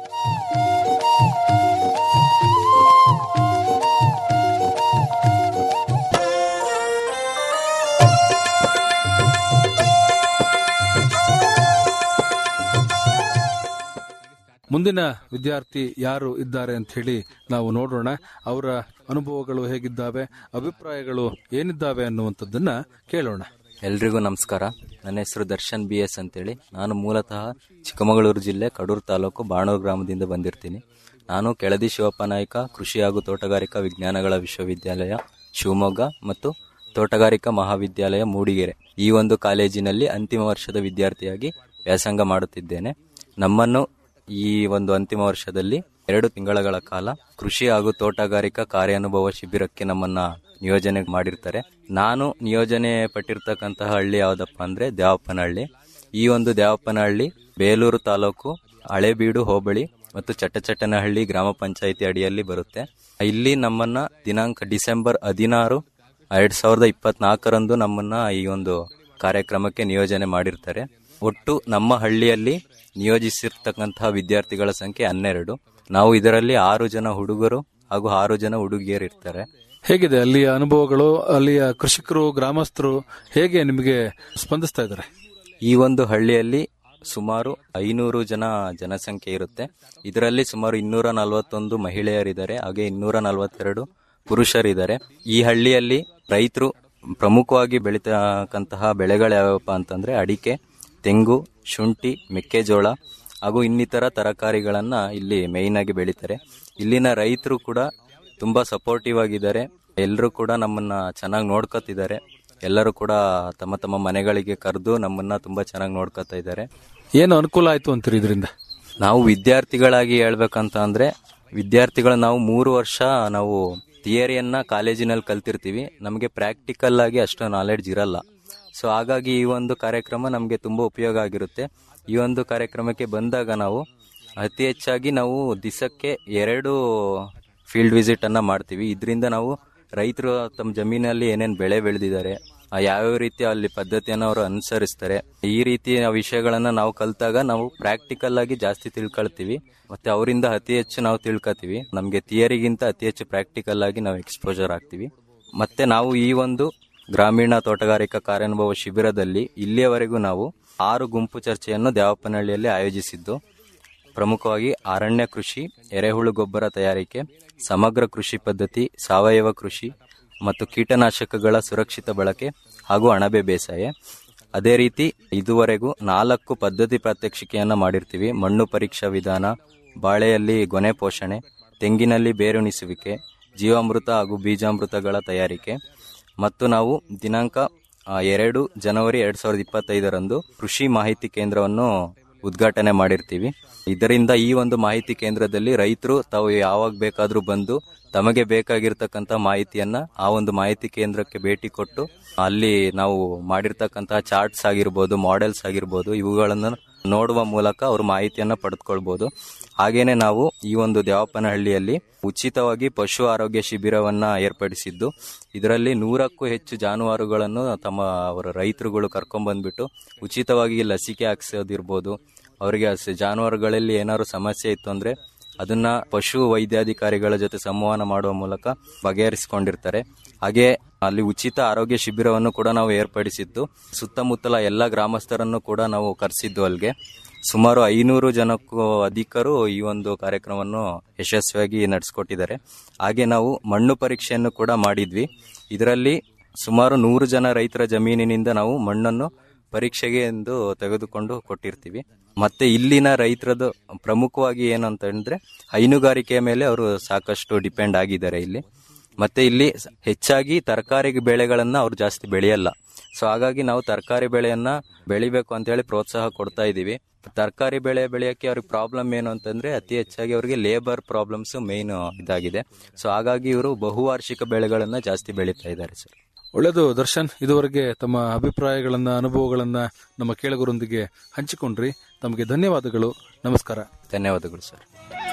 ಮುಂದಿನ ವಿದ್ಯಾರ್ಥಿ ಯಾರು ಇದ್ದಾರೆ ಅಂತ ಹೇಳಿ ನಾವು ನೋಡೋಣ ಅವರ ಅನುಭವಗಳು ಹೇಗಿದ್ದಾವೆ ಅಭಿಪ್ರಾಯಗಳು ಏನಿದ್ದಾವೆ ಅನ್ನುವಂಥದ್ದನ್ನ ಕೇಳೋಣ ಎಲ್ರಿಗೂ ನಮಸ್ಕಾರ ನನ್ನ ಹೆಸರು ದರ್ಶನ್ ಬಿ ಎಸ್ ಅಂತೇಳಿ ನಾನು ಮೂಲತಃ ಚಿಕ್ಕಮಗಳೂರು ಜಿಲ್ಲೆ ಕಡೂರು ತಾಲೂಕು ಬಾಣೂರು ಗ್ರಾಮದಿಂದ ಬಂದಿರ್ತೀನಿ ನಾನು ಕೆಳದಿ ಶಿವಪ್ಪ ನಾಯ್ಕ ಕೃಷಿ ಹಾಗೂ ತೋಟಗಾರಿಕಾ ವಿಜ್ಞಾನಗಳ ವಿಶ್ವವಿದ್ಯಾಲಯ ಶಿವಮೊಗ್ಗ ಮತ್ತು ತೋಟಗಾರಿಕಾ ಮಹಾವಿದ್ಯಾಲಯ ಮೂಡಿಗೆರೆ ಈ ಒಂದು ಕಾಲೇಜಿನಲ್ಲಿ ಅಂತಿಮ ವರ್ಷದ ವಿದ್ಯಾರ್ಥಿಯಾಗಿ ವ್ಯಾಸಂಗ ಮಾಡುತ್ತಿದ್ದೇನೆ ನಮ್ಮನ್ನು ಈ ಒಂದು ಅಂತಿಮ ವರ್ಷದಲ್ಲಿ ಎರಡು ತಿಂಗಳ ಕಾಲ ಕೃಷಿ ಹಾಗೂ ತೋಟಗಾರಿಕಾ ಕಾರ್ಯಾನುಭವ ಶಿಬಿರಕ್ಕೆ ನಮ್ಮನ್ನ ನಿಯೋಜನೆ ಮಾಡಿರ್ತಾರೆ ನಾನು ನಿಯೋಜನೆ ಪಟ್ಟಿರ್ತಕ್ಕಂತಹ ಹಳ್ಳಿ ಯಾವ್ದಪ್ಪ ಅಂದ್ರೆ ದ್ಯಾವಪ್ಪನಹಳ್ಳಿ ಈ ಒಂದು ದ್ಯಾವಪ್ಪನಹಳ್ಳಿ ಬೇಲೂರು ತಾಲೂಕು ಹಳೇಬೀಡು ಹೋಬಳಿ ಮತ್ತು ಚಟ್ಟಚಟ್ಟನಹಳ್ಳಿ ಗ್ರಾಮ ಪಂಚಾಯಿತಿ ಅಡಿಯಲ್ಲಿ ಬರುತ್ತೆ ಇಲ್ಲಿ ನಮ್ಮನ್ನ ದಿನಾಂಕ ಡಿಸೆಂಬರ್ ಹದಿನಾರು ಎರಡ್ ಸಾವಿರದ ಇಪ್ಪತ್ನಾಲ್ಕರಂದು ನಮ್ಮನ್ನ ಈ ಒಂದು ಕಾರ್ಯಕ್ರಮಕ್ಕೆ ನಿಯೋಜನೆ ಮಾಡಿರ್ತಾರೆ ಒಟ್ಟು ನಮ್ಮ ಹಳ್ಳಿಯಲ್ಲಿ ನಿಯೋಜಿಸಿರ್ತಕ್ಕಂತಹ ವಿದ್ಯಾರ್ಥಿಗಳ ಸಂಖ್ಯೆ ಹನ್ನೆರಡು ನಾವು ಇದರಲ್ಲಿ ಆರು ಜನ ಹುಡುಗರು ಹಾಗೂ ಆರು ಜನ ಹುಡುಗಿಯರು ಇರ್ತಾರೆ ಹೇಗಿದೆ ಅಲ್ಲಿಯ ಅನುಭವಗಳು ಅಲ್ಲಿಯ ಕೃಷಿಕರು ಗ್ರಾಮಸ್ಥರು ಹೇಗೆ ನಿಮಗೆ ಸ್ಪಂದಿಸ್ತಾ ಇದ್ದಾರೆ ಈ ಒಂದು ಹಳ್ಳಿಯಲ್ಲಿ ಸುಮಾರು ಐನೂರು ಜನ ಜನಸಂಖ್ಯೆ ಇರುತ್ತೆ ಇದರಲ್ಲಿ ಸುಮಾರು ಇನ್ನೂರ ನಲವತ್ತೊಂದು ಮಹಿಳೆಯರಿದ್ದಾರೆ ಹಾಗೆ ಇನ್ನೂರ ನಲವತ್ತೆರಡು ಪುರುಷರಿದ್ದಾರೆ ಈ ಹಳ್ಳಿಯಲ್ಲಿ ರೈತರು ಪ್ರಮುಖವಾಗಿ ಬೆಳೀತಕ್ಕಂತಹ ಬೆಳೆಗಳು ಯಾವ್ಯಾವಪ್ಪ ಅಂತಂದ್ರೆ ಅಡಿಕೆ ತೆಂಗು ಶುಂಠಿ ಮೆಕ್ಕೆಜೋಳ ಹಾಗೂ ಇನ್ನಿತರ ತರಕಾರಿಗಳನ್ನ ಇಲ್ಲಿ ಮೇಯ್ನ್ ಆಗಿ ಬೆಳೀತಾರೆ ಇಲ್ಲಿನ ರೈತರು ಕೂಡ ತುಂಬಾ ಸಪೋರ್ಟಿವ್ ಆಗಿದ್ದಾರೆ ಎಲ್ಲರೂ ಕೂಡ ನಮ್ಮನ್ನ ಚೆನ್ನಾಗಿ ನೋಡ್ಕೊತಿದ್ದಾರೆ ಎಲ್ಲರೂ ಕೂಡ ತಮ್ಮ ತಮ್ಮ ಮನೆಗಳಿಗೆ ಕರೆದು ನಮ್ಮನ್ನ ತುಂಬಾ ಚೆನ್ನಾಗಿ ನೋಡ್ಕೊತಾ ಇದ್ದಾರೆ ಏನು ಅನುಕೂಲ ಆಯ್ತು ಅಂತೀರಿ ಇದರಿಂದ ನಾವು ವಿದ್ಯಾರ್ಥಿಗಳಾಗಿ ಹೇಳ್ಬೇಕಂತ ಅಂದ್ರೆ ವಿದ್ಯಾರ್ಥಿಗಳು ನಾವು ಮೂರು ವರ್ಷ ನಾವು ಥಿಯರಿಯನ್ನ ಕಾಲೇಜಿನಲ್ಲಿ ಕಲ್ತಿರ್ತೀವಿ ನಮಗೆ ಪ್ರಾಕ್ಟಿಕಲ್ ಆಗಿ ಅಷ್ಟು ನಾಲೆಡ್ಜ್ ಇರಲ್ಲ ಸೊ ಹಾಗಾಗಿ ಈ ಒಂದು ಕಾರ್ಯಕ್ರಮ ನಮಗೆ ತುಂಬಾ ಉಪಯೋಗ ಆಗಿರುತ್ತೆ ಈ ಒಂದು ಕಾರ್ಯಕ್ರಮಕ್ಕೆ ಬಂದಾಗ ನಾವು ಅತಿ ಹೆಚ್ಚಾಗಿ ನಾವು ದಿಸಕ್ಕೆ ಎರಡು ಫೀಲ್ಡ್ ವಿಸಿಟ್ ಅನ್ನ ಮಾಡ್ತೀವಿ ಇದರಿಂದ ನಾವು ರೈತರು ತಮ್ಮ ಜಮೀನಲ್ಲಿ ಏನೇನು ಬೆಳೆ ಬೆಳೆದಿದ್ದಾರೆ ಆ ಯಾವ್ಯಾವ ರೀತಿ ಅಲ್ಲಿ ಪದ್ಧತಿಯನ್ನು ಅವರು ಅನುಸರಿಸ್ತಾರೆ ಈ ರೀತಿಯ ವಿಷಯಗಳನ್ನ ನಾವು ಕಲ್ತಾಗ ನಾವು ಪ್ರಾಕ್ಟಿಕಲ್ ಆಗಿ ಜಾಸ್ತಿ ತಿಳ್ಕೊಳ್ತೀವಿ ಮತ್ತೆ ಅವರಿಂದ ಅತಿ ಹೆಚ್ಚು ನಾವು ತಿಳ್ಕೊತೀವಿ ನಮಗೆ ಥಿಯರಿಗಿಂತ ಅತಿ ಹೆಚ್ಚು ಪ್ರಾಕ್ಟಿಕಲ್ ಆಗಿ ನಾವು ಎಕ್ಸ್ಪೋಜರ್ ಆಗ್ತೀವಿ ಮತ್ತೆ ನಾವು ಈ ಒಂದು ಗ್ರಾಮೀಣ ತೋಟಗಾರಿಕಾ ಕಾರ್ಯಾನುಭವ ಶಿಬಿರದಲ್ಲಿ ಇಲ್ಲಿಯವರೆಗೂ ನಾವು ಆರು ಗುಂಪು ಚರ್ಚೆಯನ್ನು ದೇವಪ್ಪನಹಳ್ಳಿಯಲ್ಲಿ ಆಯೋಜಿಸಿದ್ದು ಪ್ರಮುಖವಾಗಿ ಅರಣ್ಯ ಕೃಷಿ ಎರೆಹುಳು ಗೊಬ್ಬರ ತಯಾರಿಕೆ ಸಮಗ್ರ ಕೃಷಿ ಪದ್ಧತಿ ಸಾವಯವ ಕೃಷಿ ಮತ್ತು ಕೀಟನಾಶಕಗಳ ಸುರಕ್ಷಿತ ಬಳಕೆ ಹಾಗೂ ಅಣಬೆ ಬೇಸಾಯ ಅದೇ ರೀತಿ ಇದುವರೆಗೂ ನಾಲ್ಕು ಪದ್ಧತಿ ಪ್ರಾತ್ಯಕ್ಷಿಕೆಯನ್ನ ಮಾಡಿರ್ತೀವಿ ಮಣ್ಣು ಪರೀಕ್ಷಾ ವಿಧಾನ ಬಾಳೆಯಲ್ಲಿ ಗೊನೆ ಪೋಷಣೆ ತೆಂಗಿನಲ್ಲಿ ಬೇರುಣಿಸುವಿಕೆ ಜೀವಾಮೃತ ಹಾಗೂ ಬೀಜಾಮೃತಗಳ ತಯಾರಿಕೆ ಮತ್ತು ನಾವು ದಿನಾಂಕ ಆ, ಎರಡು ಜನವರಿ ಎರಡ್ ಸಾವಿರದ ಇಪ್ಪತ್ತೈದರಂದು ಕೃಷಿ ಮಾಹಿತಿ ಕೇಂದ್ರವನ್ನು ಉದ್ಘಾಟನೆ ಮಾಡಿರ್ತೀವಿ ಇದರಿಂದ ಈ ಒಂದು ಮಾಹಿತಿ ಕೇಂದ್ರದಲ್ಲಿ ರೈತರು ತಾವು ಯಾವಾಗ ಬೇಕಾದ್ರೂ ಬಂದು ತಮಗೆ ಬೇಕಾಗಿರ್ತಕ್ಕಂಥ ಮಾಹಿತಿಯನ್ನ ಆ ಒಂದು ಮಾಹಿತಿ ಕೇಂದ್ರಕ್ಕೆ ಭೇಟಿ ಕೊಟ್ಟು ಅಲ್ಲಿ ನಾವು ಮಾಡಿರ್ತಕ್ಕಂತಹ ಚಾರ್ಟ್ಸ್ ಆಗಿರ್ಬೋದು ಮಾಡೆಲ್ಸ್ ಆಗಿರ್ಬೋದು ಇವುಗಳನ್ನು ನೋಡುವ ಮೂಲಕ ಅವರು ಮಾಹಿತಿಯನ್ನ ಪಡೆದುಕೊಳ್ಬಹುದು ಹಾಗೇನೆ ನಾವು ಈ ಒಂದು ದೇವಪ್ಪನಹಳ್ಳಿಯಲ್ಲಿ ಉಚಿತವಾಗಿ ಪಶು ಆರೋಗ್ಯ ಶಿಬಿರವನ್ನ ಏರ್ಪಡಿಸಿದ್ದು ಇದರಲ್ಲಿ ನೂರಕ್ಕೂ ಹೆಚ್ಚು ಜಾನುವಾರುಗಳನ್ನು ತಮ್ಮ ಅವರ ರೈತರುಗಳು ಕರ್ಕೊಂಡ್ ಬಂದ್ಬಿಟ್ಟು ಉಚಿತವಾಗಿ ಲಸಿಕೆ ಹಾಕ್ಸೋದಿರ್ಬೋದು ಅವರಿಗೆ ಸ- ಜಾನುವಾರುಗಳಲ್ಲಿ ಏನಾದ್ರು ಸಮಸ್ಯೆ ಇತ್ತು ಅಂದ್ರೆ ಅದನ್ನ ಪಶು ವೈದ್ಯಾಧಿಕಾರಿಗಳ ಜೊತೆ ಸಂವಹನ ಮಾಡುವ ಮೂಲಕ ಬಗೆಹರಿಸಿಕೊಂಡಿರ್ತಾರೆ ಹಾಗೆ ಅಲ್ಲಿ ಉಚಿತ ಆರೋಗ್ಯ ಶಿಬಿರವನ್ನು ಕೂಡ ನಾವು ಏರ್ಪಡಿಸಿದ್ದು ಸುತ್ತಮುತ್ತಲ ಎಲ್ಲ ಗ್ರಾಮಸ್ಥರನ್ನು ಕೂಡ ನಾವು ಕರೆಸಿದ್ದು ಅಲ್ಲಿಗೆ ಸುಮಾರು ಐನೂರು ಜನಕ್ಕೂ ಅಧಿಕರು ಈ ಒಂದು ಕಾರ್ಯಕ್ರಮವನ್ನು ಯಶಸ್ವಿಯಾಗಿ ನಡೆಸ್ಕೊಟ್ಟಿದ್ದಾರೆ ಹಾಗೆ ನಾವು ಮಣ್ಣು ಪರೀಕ್ಷೆಯನ್ನು ಕೂಡ ಮಾಡಿದ್ವಿ ಇದರಲ್ಲಿ ಸುಮಾರು ನೂರು ಜನ ರೈತರ ಜಮೀನಿನಿಂದ ನಾವು ಮಣ್ಣನ್ನು ಪರೀಕ್ಷೆಗೆ ಎಂದು ತೆಗೆದುಕೊಂಡು ಕೊಟ್ಟಿರ್ತೀವಿ ಮತ್ತೆ ಇಲ್ಲಿನ ರೈತರದ್ದು ಪ್ರಮುಖವಾಗಿ ಏನು ಅಂತ ಹೇಳಿದ್ರೆ ಹೈನುಗಾರಿಕೆಯ ಮೇಲೆ ಅವರು ಸಾಕಷ್ಟು ಡಿಪೆಂಡ್ ಆಗಿದ್ದಾರೆ ಇಲ್ಲಿ ಮತ್ತೆ ಇಲ್ಲಿ ಸ- ಹೆಚ್ಚಾಗಿ ತರಕಾರಿ ಬೆಳೆಗಳನ್ನ ಅವ್ರು ಜಾಸ್ತಿ ಬೆಳೆಯಲ್ಲ ಸೊ ಹಾಗಾಗಿ ನಾವು ತರಕಾರಿ ಬೆಳೆಯನ್ನ ಬೆಳಿಬೇಕು ಅಂತ ಹೇಳಿ ಪ್ರೋತ್ಸಾಹ ಕೊಡ್ತಾ ಇದೀವಿ ತರಕಾರಿ ಬೆಳೆ ಬೆಳೆಯಕ್ಕೆ ಅವ್ರಿಗೆ ಪ್ರಾಬ್ಲಮ್ ಏನು ಅಂತಂದ್ರೆ ಅತಿ ಹೆಚ್ಚಾಗಿ ಅವರಿಗೆ ಲೇಬರ್ ಪ್ರಾಬ್ಲಮ್ಸ್ ಮೇನ್ ಇದಾಗಿದೆ ಸೊ ಹಾಗಾಗಿ ಇವರು ಬಹುವಾರ್ಷಿಕ ಬೆಳೆಗಳನ್ನ ಜಾಸ್ತಿ ಬೆಳೀತಾ ಇದ್ದಾರೆ ಸರ್ ಒಳ್ಳೆಯದು ದರ್ಶನ್ ಇದುವರೆಗೆ ತಮ್ಮ ಅಭಿಪ್ರಾಯಗಳನ್ನ ಅನುಭವಗಳನ್ನ ನಮ್ಮ ಕೇಳುಗರೊಂದಿಗೆ ಹಂಚಿಕೊಂಡ್ರಿ ತಮಗೆ ಧನ್ಯವಾದಗಳು ನಮಸ್ಕಾರ ಧನ್ಯವಾದಗಳು ಸರ್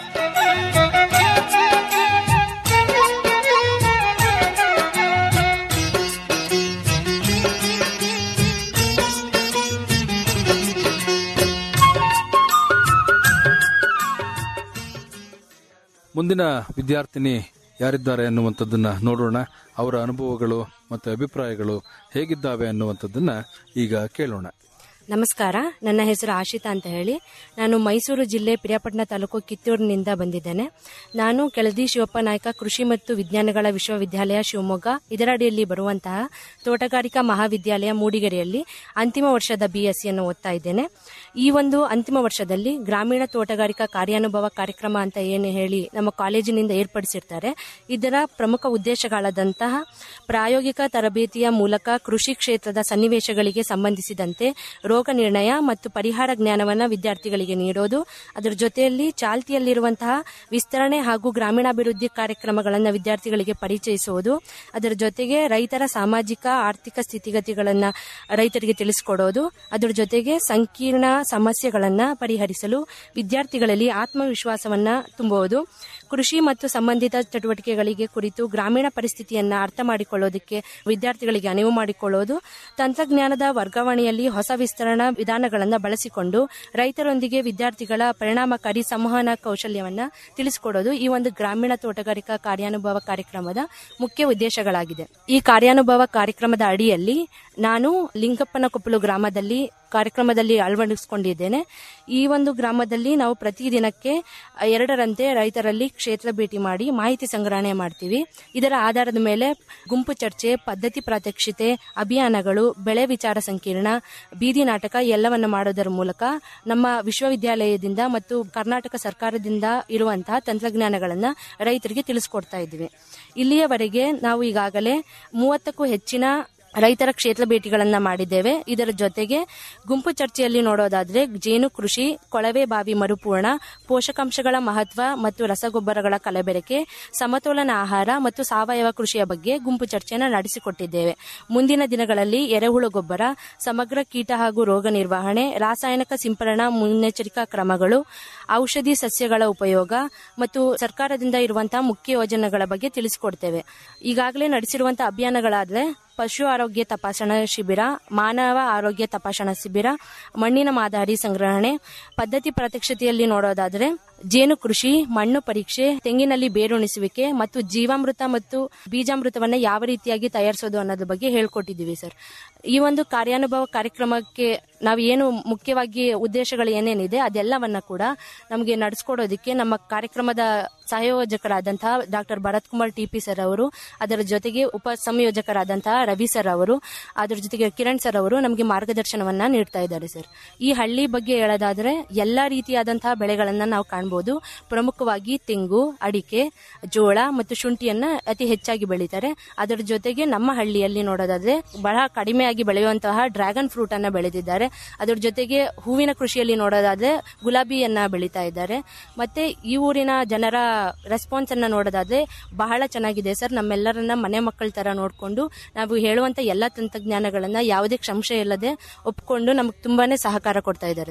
ಮುಂದಿನ ವಿದ್ಯಾರ್ಥಿನಿ ಯಾರಿದ್ದಾರೆ ಅನ್ನುವಂಥದ್ದನ್ನ ನೋಡೋಣ ಅವರ ಅನುಭವಗಳು ಮತ್ತು ಅಭಿಪ್ರಾಯಗಳು ಹೇಗಿದ್ದಾವೆ ಅನ್ನುವಂಥದ್ದನ್ನ ಈಗ ಕೇಳೋಣ ನಮಸ್ಕಾರ ನನ್ನ ಹೆಸರು ಆಶಿತಾ ಅಂತ ಹೇಳಿ ನಾನು ಮೈಸೂರು ಜಿಲ್ಲೆ ಪಿರಿಯಾಪಟ್ಟಣ ತಾಲೂಕು ಕಿತ್ತೂರಿನಿಂದ ಬಂದಿದ್ದೇನೆ ನಾನು ಕೆಳದಿ ಶಿವಪ್ಪ ನಾಯಕ ಕೃಷಿ ಮತ್ತು ವಿಜ್ಞಾನಗಳ ವಿಶ್ವವಿದ್ಯಾಲಯ ಶಿವಮೊಗ್ಗ ಇದರ ಅಡಿಯಲ್ಲಿ ಬರುವಂತಹ ತೋಟಗಾರಿಕಾ ಮಹಾವಿದ್ಯಾಲಯ ಮೂಡಿಗೆರೆಯಲ್ಲಿ ಅಂತಿಮ ವರ್ಷದ ಬಿಎಸ್ಸಿಯನ್ನು ಓದ್ತಾ ಇದ್ದೇನೆ ಈ ಒಂದು ಅಂತಿಮ ವರ್ಷದಲ್ಲಿ ಗ್ರಾಮೀಣ ತೋಟಗಾರಿಕಾ ಕಾರ್ಯಾನುಭವ ಕಾರ್ಯಕ್ರಮ ಅಂತ ಏನು ಹೇಳಿ ನಮ್ಮ ಕಾಲೇಜಿನಿಂದ ಏರ್ಪಡಿಸಿರ್ತಾರೆ ಇದರ ಪ್ರಮುಖ ಉದ್ದೇಶಗಳಾದಂತಹ ಪ್ರಾಯೋಗಿಕ ತರಬೇತಿಯ ಮೂಲಕ ಕೃಷಿ ಕ್ಷೇತ್ರದ ಸನ್ನಿವೇಶಗಳಿಗೆ ಸಂಬಂಧಿಸಿದಂತೆ ರೋಗ ನಿರ್ಣಯ ಮತ್ತು ಪರಿಹಾರ ಜ್ಞಾನವನ್ನು ವಿದ್ಯಾರ್ಥಿಗಳಿಗೆ ನೀಡೋದು ಅದರ ಜೊತೆಯಲ್ಲಿ ಚಾಲ್ತಿಯಲ್ಲಿರುವಂತಹ ವಿಸ್ತರಣೆ ಹಾಗೂ ಗ್ರಾಮೀಣಾಭಿವೃದ್ಧಿ ಕಾರ್ಯಕ್ರಮಗಳನ್ನು ವಿದ್ಯಾರ್ಥಿಗಳಿಗೆ ಪರಿಚಯಿಸುವುದು ಅದರ ಜೊತೆಗೆ ರೈತರ ಸಾಮಾಜಿಕ ಆರ್ಥಿಕ ಸ್ಥಿತಿಗತಿಗಳನ್ನು ರೈತರಿಗೆ ತಿಳಿಸಿಕೊಡೋದು ಅದರ ಜೊತೆಗೆ ಸಂಕೀರ್ಣ ಸಮಸ್ಯೆಗಳನ್ನು ಪರಿಹರಿಸಲು ವಿದ್ಯಾರ್ಥಿಗಳಲ್ಲಿ ಆತ್ಮವಿಶ್ವಾಸವನ್ನ ತುಂಬುವುದು ಕೃಷಿ ಮತ್ತು ಸಂಬಂಧಿತ ಚಟುವಟಿಕೆಗಳಿಗೆ ಕುರಿತು ಗ್ರಾಮೀಣ ಪರಿಸ್ಥಿತಿಯನ್ನ ಅರ್ಥ ಮಾಡಿಕೊಳ್ಳೋದಕ್ಕೆ ವಿದ್ಯಾರ್ಥಿಗಳಿಗೆ ಅರಿವು ಮಾಡಿಕೊಳ್ಳೋದು ತಂತ್ರಜ್ಞಾನದ ವರ್ಗಾವಣೆಯಲ್ಲಿ ಹೊಸ ವಿಸ್ತರಣಾ ವಿಧಾನಗಳನ್ನು ಬಳಸಿಕೊಂಡು ರೈತರೊಂದಿಗೆ ವಿದ್ಯಾರ್ಥಿಗಳ ಪರಿಣಾಮಕಾರಿ ಸಂವಹನ ಕೌಶಲ್ಯವನ್ನ ತಿಳಿಸಿಕೊಡೋದು ಈ ಒಂದು ಗ್ರಾಮೀಣ ತೋಟಗಾರಿಕಾ ಕಾರ್ಯಾನುಭವ ಕಾರ್ಯಕ್ರಮದ ಮುಖ್ಯ ಉದ್ದೇಶಗಳಾಗಿದೆ ಈ ಕಾರ್ಯಾನುಭವ ಕಾರ್ಯಕ್ರಮದ ಅಡಿಯಲ್ಲಿ ನಾನು ಲಿಂಗಪ್ಪನ ಕೊಪ್ಪಲು ಗ್ರಾಮದಲ್ಲಿ ಕಾರ್ಯಕ್ರಮದಲ್ಲಿ ಅಳವಡಿಸಿಕೊಂಡಿದ್ದೇನೆ ಈ ಒಂದು ಗ್ರಾಮದಲ್ಲಿ ನಾವು ಪ್ರತಿದಿನಕ್ಕೆ ಎರಡರಂತೆ ರೈತರಲ್ಲಿ ಕ್ಷೇತ್ರ ಭೇಟಿ ಮಾಡಿ ಮಾಹಿತಿ ಸಂಗ್ರಹಣೆ ಮಾಡ್ತೀವಿ ಇದರ ಆಧಾರದ ಮೇಲೆ ಗುಂಪು ಚರ್ಚೆ ಪದ್ಧತಿ ಪ್ರಾತ್ಯಕ್ಷಿತೆ ಅಭಿಯಾನಗಳು ಬೆಳೆ ವಿಚಾರ ಸಂಕಿರಣ ಬೀದಿ ನಾಟಕ ಎಲ್ಲವನ್ನ ಮಾಡೋದರ ಮೂಲಕ ನಮ್ಮ ವಿಶ್ವವಿದ್ಯಾಲಯದಿಂದ ಮತ್ತು ಕರ್ನಾಟಕ ಸರ್ಕಾರದಿಂದ ಇರುವಂತಹ ತಂತ್ರಜ್ಞಾನಗಳನ್ನ ರೈತರಿಗೆ ತಿಳಿಸ್ಕೊಡ್ತಾ ಇದ್ದೀವಿ ಇಲ್ಲಿಯವರೆಗೆ ನಾವು ಈಗಾಗಲೇ ಮೂವತ್ತಕ್ಕೂ ಹೆಚ್ಚಿನ ರೈತರ ಕ್ಷೇತ್ರ ಭೇಟಿಗಳನ್ನ ಮಾಡಿದ್ದೇವೆ ಇದರ ಜೊತೆಗೆ ಗುಂಪು ಚರ್ಚೆಯಲ್ಲಿ ನೋಡೋದಾದ್ರೆ ಜೇನು ಕೃಷಿ ಕೊಳವೆ ಬಾವಿ ಮರುಪೂರ್ಣ ಪೋಷಕಾಂಶಗಳ ಮಹತ್ವ ಮತ್ತು ರಸಗೊಬ್ಬರಗಳ ಕಲಬೆರಕೆ ಸಮತೋಲನ ಆಹಾರ ಮತ್ತು ಸಾವಯವ ಕೃಷಿಯ ಬಗ್ಗೆ ಗುಂಪು ಚರ್ಚೆಯನ್ನು ನಡೆಸಿಕೊಟ್ಟಿದ್ದೇವೆ ಮುಂದಿನ ದಿನಗಳಲ್ಲಿ ಎರೆಹುಳು ಗೊಬ್ಬರ ಸಮಗ್ರ ಕೀಟ ಹಾಗೂ ರೋಗ ನಿರ್ವಹಣೆ ರಾಸಾಯನಿಕ ಸಿಂಪರಣಾ ಮುನ್ನೆಚ್ಚರಿಕಾ ಕ್ರಮಗಳು ಔಷಧಿ ಸಸ್ಯಗಳ ಉಪಯೋಗ ಮತ್ತು ಸರ್ಕಾರದಿಂದ ಇರುವಂತಹ ಮುಖ್ಯ ಯೋಜನೆಗಳ ಬಗ್ಗೆ ತಿಳಿಸಿಕೊಡ್ತೇವೆ ಈಗಾಗಲೇ ನಡೆಸಿರುವಂತಹ ಅಭಿಯಾನಗಳಾದ್ರೆ ಪಶು ಆರೋಗ್ಯ ತಪಾಸಣಾ ಶಿಬಿರ ಮಾನವ ಆರೋಗ್ಯ ತಪಾಸಣಾ ಶಿಬಿರ ಮಣ್ಣಿನ ಮಾದರಿ ಸಂಗ್ರಹಣೆ ಪದ್ಧತಿ ಪ್ರತ್ಯಕ್ಷತೆಯಲ್ಲಿ ನೋಡೋದಾದ್ರೆ ಜೇನು ಕೃಷಿ ಮಣ್ಣು ಪರೀಕ್ಷೆ ತೆಂಗಿನಲ್ಲಿ ಬೇರುಣಿಸುವಿಕೆ ಮತ್ತು ಜೀವಾಮೃತ ಮತ್ತು ಬೀಜಾಮೃತವನ್ನ ಯಾವ ರೀತಿಯಾಗಿ ತಯಾರಿಸೋದು ಅನ್ನೋದ್ರ ಬಗ್ಗೆ ಹೇಳ್ಕೊಟ್ಟಿದ್ದೀವಿ ಸರ್ ಈ ಒಂದು ಕಾರ್ಯಾನುಭವ ಕಾರ್ಯಕ್ರಮಕ್ಕೆ ನಾವು ಏನು ಮುಖ್ಯವಾಗಿ ಉದ್ದೇಶಗಳು ಏನೇನಿದೆ ಅದೆಲ್ಲವನ್ನ ಕೂಡ ನಮಗೆ ನಡೆಸ್ಕೊಡೋದಕ್ಕೆ ನಮ್ಮ ಕಾರ್ಯಕ್ರಮದ ಸಹಯೋಜಕರಾದಂತಹ doctor Bharath Kumar TP sir ಅವರು ಅದರ ಜೊತೆಗೆ ಉಪ ಸಂಯೋಜಕರಾದಂತಹ ರವಿ ಸರ್ ಅವರು ಅದರ ಜೊತೆಗೆ ಕಿರಣ್ ಸರ್ ಅವರು ನಮಗೆ ಮಾರ್ಗದರ್ಶನವನ್ನ ನೀಡ್ತಾ ಇದ್ದಾರೆ ಸರ್ ಈ ಹಳ್ಳಿ ಬಗ್ಗೆ ಹೇಳೋದಾದ್ರೆ ಎಲ್ಲಾ ರೀತಿಯಾದಂತಹ ಬೆಳೆಗಳನ್ನ ನಾವು ಕಾಣಬಹುದು ಪ್ರಮುಖವಾಗಿ ತೆಂಗು ಅಡಿಕೆ ಜೋಳ ಮತ್ತು ಶುಂಠಿಯನ್ನ ಅತಿ ಹೆಚ್ಚಾಗಿ ಬೆಳೀತಾರೆ ಅದರ ಜೊತೆಗೆ ನಮ್ಮ ಹಳ್ಳಿಯಲ್ಲಿ ನೋಡೋದಾದ್ರೆ ಬಹಳ ಕಡಿಮೆಯಾಗಿ ಬೆಳೆಯುವಂತಹ ಡ್ರ್ಯಾಗನ್ ಫ್ರೂಟ್ ಅನ್ನ ಬೆಳೆದಿದ್ದಾರೆ ಅದರ ಜೊತೆಗೆ ಹೂವಿನ ಕೃಷಿಯಲ್ಲಿ ನೋಡೋದಾದ್ರೆ ಗುಲಾಬಿಯನ್ನ ಬೆಳೀತಾ ಇದ್ದಾರೆ ಮತ್ತೆ ಈ ಊರಿನ ಜನರ ರೆಸ್ಪಾನ್ಸ್ ಅನ್ನ ನೋಡೋದಾದ್ರೆ ಬಹಳ ಚೆನ್ನಾಗಿದೆ ಸರ್ ನಮ್ಮೆಲ್ಲರನ್ನ ಮನೆ ಮಕ್ಕಳ ತರ ನೋಡ್ಕೊಂಡು ನಾವು ಹೇಳುವಂತ ಎಲ್ಲಾ ತಂತ್ರಜ್ಞಾನಗಳನ್ನ ಯಾವುದೇ ಸಂಶಯ ಇಲ್ಲದೆ ಒಪ್ಕೊಂಡು ನಮ್ಗೆ ತುಂಬಾನೇ ಸಹಕಾರ ಕೊಡ್ತಾ ಇದ್ದಾರೆ ಸರ್